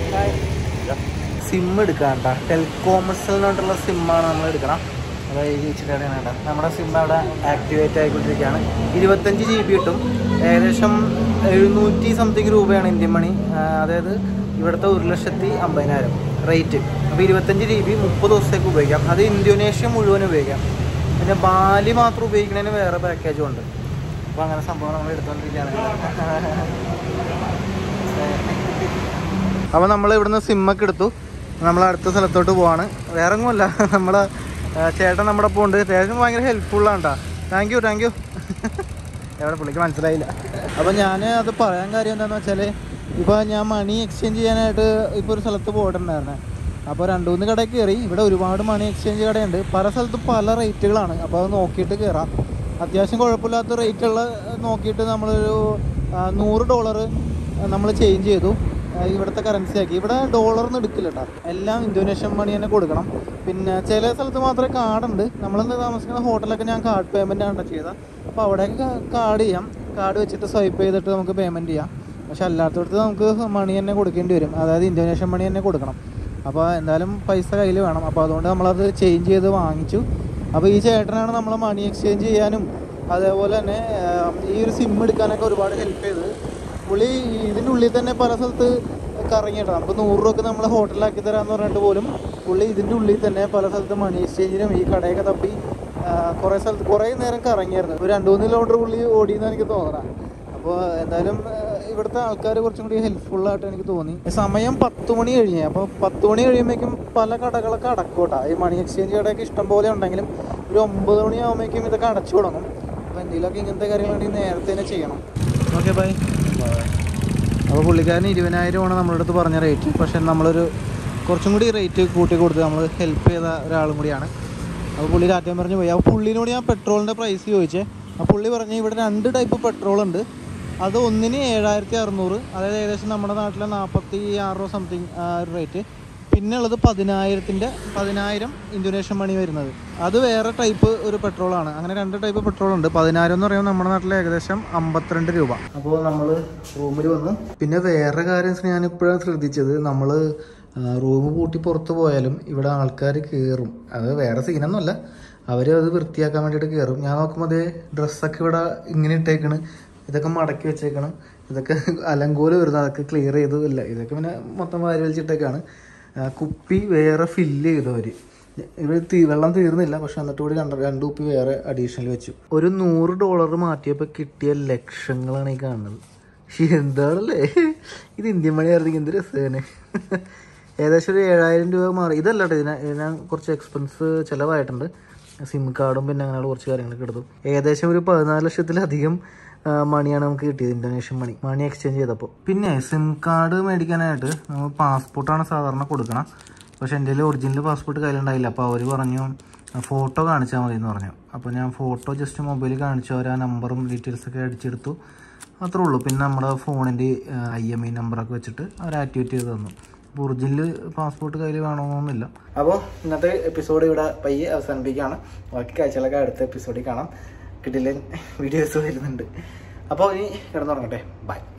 സിം എടുക്കാം കേട്ടോ ടെലികോമേഴ്സ് പറഞ്ഞിട്ടുള്ള സിമ്മാണ് നമ്മൾ എടുക്കണം അതായത് ഈ ഇച്ചിരി വേണ്ട നമ്മുടെ സിം അവിടെ ആക്ടിവേറ്റ് ആയിക്കൊണ്ടിരിക്കുകയാണ് ഇരുപത്തഞ്ച് ജി ബി കിട്ടും ഏകദേശം എഴുന്നൂറ്റി സംതിങ് രൂപയാണ് ഇന്ത്യൻ മണി ആ, അതായത് ഇവിടുത്തെ ഒരു ലക്ഷത്തി അമ്പതിനായിരം റേറ്റ് അപ്പോൾ ഇരുപത്തഞ്ച് ജി ബി മുപ്പത് ദിവസത്തേക്ക് ഉപയോഗിക്കാം അത് ഇന്തോനേഷ്യ മുഴുവൻ ഉപയോഗിക്കാം പിന്നെ ബാലി മാത്രം ഉപയോഗിക്കുന്നതിന് വേറെ പാക്കേജും ഉണ്ട് അപ്പോൾ അങ്ങനെ സംഭവം നമ്മൾ എടുത്തുകൊണ്ടിരിക്കുകയാണ് അപ്പോൾ നമ്മൾ ഇവിടുന്ന് സിമ്മൊക്കെ എടുത്തു നമ്മൾ അടുത്ത സ്ഥലത്തോട്ട് പോവാണ് വേറെ ഒന്നുമല്ല നമ്മളെ ആ, ചേട്ടൻ നമ്മുടെ ഒപ്പം ഉണ്ട് ചേട്ടൻ ഭയങ്കര ഹെൽപ്ഫുള്ളാണ് കേട്ടോ താങ്ക് യു താങ്ക് യു എവിടെ പുള്ളിക്ക് മനസ്സിലായില്ല അപ്പോൾ ഞാൻ അത് പറയാൻ കാര്യം എന്താണെന്ന് വെച്ചാൽ ഇപ്പോൾ ഞാൻ മണി എക്സ്ചേഞ്ച് ചെയ്യാനായിട്ട് ഇപ്പോൾ ഒരു സ്ഥലത്ത് പോയിട്ടുണ്ടായിരുന്നെ അപ്പോൾ രണ്ട് മൂന്ന് കടയിൽ കയറി ഇവിടെ ഒരുപാട് മണി എക്സ്ചേഞ്ച് കടയുണ്ട് പല സ്ഥലത്തും പല റേറ്റുകളാണ് അപ്പോൾ അത് നോക്കിയിട്ട് കയറാം അത്യാവശ്യം കുഴപ്പമില്ലാത്ത റേറ്റുള്ള നോക്കിയിട്ട് നമ്മളൊരു ആ, നൂറ് ഡോളർ നമ്മൾ ചേഞ്ച് ചെയ്തു ആ, ഇവിടുത്തെ കറൻസി ആക്കി ഇവിടെ ഡോളർന്ന് എടുക്കില്ല കേട്ടോ എല്ലാം ഇന്തോനേഷ്യൻ മണി തന്നെ കൊടുക്കണം പിന്നെ ചില സ്ഥലത്ത് മാത്രമേ കാർഡുണ്ട് നമ്മളെന്താ താമസിക്കുന്ന ഹോട്ടലൊക്കെ ഞാൻ കാർഡ് പേയ്മെൻ്റ് ആണ് ചെയ്തത് അപ്പോൾ അവിടെയൊക്കെ കാർഡ് ചെയ്യാം കാർഡ് വെച്ചിട്ട് സ്വൈപ്പ് ചെയ്തിട്ട് നമുക്ക് പേയ്മെൻറ്റ് ചെയ്യാം പക്ഷെ അല്ലാത്തടത്ത് നമുക്ക് മണി തന്നെ കൊടുക്കേണ്ടി വരും അതായത് ഇന്തോനേഷ്യൻ മണി തന്നെ കൊടുക്കണം അപ്പോൾ എന്തായാലും പൈസ കയ്യിൽ വേണം അപ്പോൾ അതുകൊണ്ട് നമ്മളത് ചേഞ്ച് ചെയ്ത് വാങ്ങിച്ചു അപ്പോൾ ഈ ചേട്ടനാണ് നമ്മളെ മണി എക്സ്ചേഞ്ച് ചെയ്യാനും അതേപോലെ തന്നെ ആ, ഈ ഒരു സിം എടുക്കാനൊക്കെ ഒരുപാട് ഹെൽപ്പ് ചെയ്തത് പുള്ളി ഇതിൻ്റെ ഉള്ളിൽ തന്നെ പല സ്ഥലത്ത് കറങ്ങിയിട്ടോ നമുക്ക് നൂറ് രൂപക്ക് നമ്മൾ ഹോട്ടലിലാക്കി തരാമെന്ന് പറഞ്ഞിട്ട് പോലും പുള്ളി ഇതിൻ്റെ ഉള്ളിൽ തന്നെ പല സ്ഥലത്ത് മണി എക്സ്ചേഞ്ചിനും ഈ കടയൊക്കെ തപ്പി ആ, കുറേ സ്ഥലത്ത് കുറേ നേരം കറങ്ങിയായിരുന്നു ഒരു രണ്ട് മൂന്ന് കിലോമീറ്റർ പുള്ളി ഓടിയെന്ന് എനിക്ക് തോന്നണം അപ്പോൾ എന്തായാലും ആ, ഇവിടുത്തെ ആൾക്കാർ കുറച്ചും കൂടി ഹെൽപ്ഫുള്ളായിട്ട് എനിക്ക് തോന്നി സമയം പത്ത് മണി കഴിഞ്ഞേ അപ്പോൾ പത്ത് മണി കഴിയുമ്പോഴേക്കും പല കടകളൊക്കെ അടക്കും കേട്ടോ ഈ മണി എക്സ്ചേഞ്ച് കടയൊക്കെ ഇഷ്ടം പോലെ ഉണ്ടെങ്കിലും ഒരു ഒമ്പത് മണിയാകുമ്പോഴേക്കും ഇതൊക്കെ അടച്ചു തുടങ്ങും അപ്പോൾ എന്തെങ്കിലുമൊക്കെ ഇങ്ങനത്തെ കാര്യങ്ങളുണ്ടെങ്കിൽ നേരത്തെ തന്നെ ചെയ്യണം ഓക്കെ ബൈ അപ്പോൾ പുള്ളിക്കാരൻ ഇരുപതിനായിരമാണ് നമ്മുടെ അടുത്ത് പറഞ്ഞ റേറ്റ് പക്ഷെ നമ്മളൊരു കുറച്ചും കൂടി റേറ്റ് കൂട്ടി കൊടുത്ത് നമ്മൾ ഹെൽപ്പ് ചെയ്ത ഒരാളും കൂടിയാണ് അപ്പോൾ പുള്ളി രാറ്റം പറഞ്ഞ് പോയി അപ്പോൾ പുള്ളിനോട് ഞാൻ പെട്രോളിൻ്റെ പ്രൈസ് ചോദിച്ചേ അപ്പോൾ പുള്ളി പറഞ്ഞ് ഇവിടെ രണ്ട് ടൈപ്പ് പെട്രോൾ ഉണ്ട് അത് ഒന്നിന് ഏഴായിരത്തി അറുന്നൂറ് അതായത് ഏകദേശം നമ്മുടെ നാട്ടിലെ നാൽപ്പത്തി ആറ് രൂപ സംതിങ് ആ ഒരു റേറ്റ് പിന്നെ ഉള്ളത് പതിനായിരത്തിൻ്റെ പതിനായിരം ഇന്തോനേഷ്യൻ മണി വരുന്നത് അത് വേറെ ടൈപ്പ് ഒരു പെട്രോളാണ് അങ്ങനെ രണ്ട് ടൈപ്പ് പെട്രോൾ ഉണ്ട് പതിനായിരം എന്ന് പറയുമ്പോൾ നമ്മുടെ നാട്ടിൽ ഏകദേശം അമ്പത്തിരണ്ട് രൂപ അപ്പോൾ നമ്മൾ റൂമിൽ വന്നു പിന്നെ വേറെ കാര്യം ഞാൻ ഇപ്പോഴാണ് ശ്രദ്ധിച്ചത് നമ്മൾ റൂം പൂട്ടി പുറത്ത് പോയാലും ഇവിടെ ആൾക്കാർ കയറും അത് വേറെ സീനൊന്നുമല്ല അവർ അത് വൃത്തിയാക്കാൻ വേണ്ടിയിട്ട് കയറും ഞാൻ നോക്കുമ്പോൾ അതേ ഡ്രസ്സൊക്കെ ഇവിടെ ഇങ്ങനെ ഇട്ടേക്കണ് ഇതൊക്കെ മടക്കി വെച്ചേക്കണം ഇതൊക്കെ അലങ്കോല് വരുന്നത് അതൊക്കെ ക്ലിയർ ചെയ്തതില്ല ഇതൊക്കെ പിന്നെ മൊത്തം വാരി വലിച്ചിട്ടേക്കാണ് ആ, കുപ്പി വേറെ ഫില്ല് ചെയ്തു അവർ ഇവർ തീ വെള്ളം തീർന്നില്ല പക്ഷെ എന്നിട്ട് കൂടി രണ്ട് രണ്ട് കുപ്പി വേറെ അഡീഷണൽ വെച്ചു ഒരു നൂറ് ഡോളർ മാറ്റിയപ്പോൾ കിട്ടിയ ലക്ഷങ്ങളാണ് ഈ കാണുന്നത് ശ്ശി, എന്താണല്ലേ ഇത് ഇന്ത്യൻ മണി ആയിരുന്നെങ്കിൽ എന്ത് രസമാണ് ഏകദേശം ഒരു ഏഴായിരം രൂപ മാറി ഇതല്ല കേട്ടോ ഇതിന് ഇതിന് കുറച്ച് എക്സ്പെൻസ് ചിലവായിട്ടുണ്ട് സിം കാർഡും പിന്നെ അങ്ങനെയുള്ള കുറച്ച് കാര്യങ്ങളൊക്കെ എടുത്തു ഏകദേശം ഒരു പതിനാല് ലക്ഷത്തിലധികം ആ, മണിയാണ് നമുക്ക് കിട്ടിയത് ഇന്തോനേഷ്യൻ മണി മണി എക്സ്ചേഞ്ച് ചെയ്തപ്പോൾ പിന്നെ സിം കാർഡ് മേടിക്കാനായിട്ട് നമ്മൾ പാസ്പോർട്ടാണ് സാധാരണ കൊടുക്കണം പക്ഷെ എൻ്റെ കയ്യിൽ ഒറിജിനൽ പാസ്പോർട്ട് കയ്യിലുണ്ടായില്ല അപ്പോൾ അവർ പറഞ്ഞു ഫോട്ടോ കാണിച്ചാൽ മതി എന്ന് പറഞ്ഞു അപ്പോൾ ഞാൻ ഫോട്ടോ ജസ്റ്റ് മൊബൈലിൽ കാണിച്ചു അവർ ആ നമ്പറും ഡീറ്റെയിൽസൊക്കെ അടിച്ചെടുത്തു അത്രേ ഉള്ളൂ പിന്നെ നമ്മുടെ ഫോണിൻ്റെ ഐ എം ഐ നമ്പറൊക്കെ വെച്ചിട്ട് അവർ ആക്ടിവേറ്റ് ചെയ്ത് തന്നു ഒറിജിനൽ പാസ്പോർട്ട് കയ്യിൽ വേണമെന്നൊന്നുമില്ല അപ്പോൾ ഇന്നത്തെ എപ്പിസോഡ് ഇവിടെ പയ്യെ അവസാനിപ്പിക്കുകയാണ് ബാക്കി കാഴ്ചകളൊക്കെ അടുത്ത എപ്പിസോഡിൽ കാണാം കിട്ടില്ല വീഡിയോസ് വരുന്നുണ്ട് അപ്പോൾ ഇനി കിടന്നുറങ്ങട്ടെ ബൈ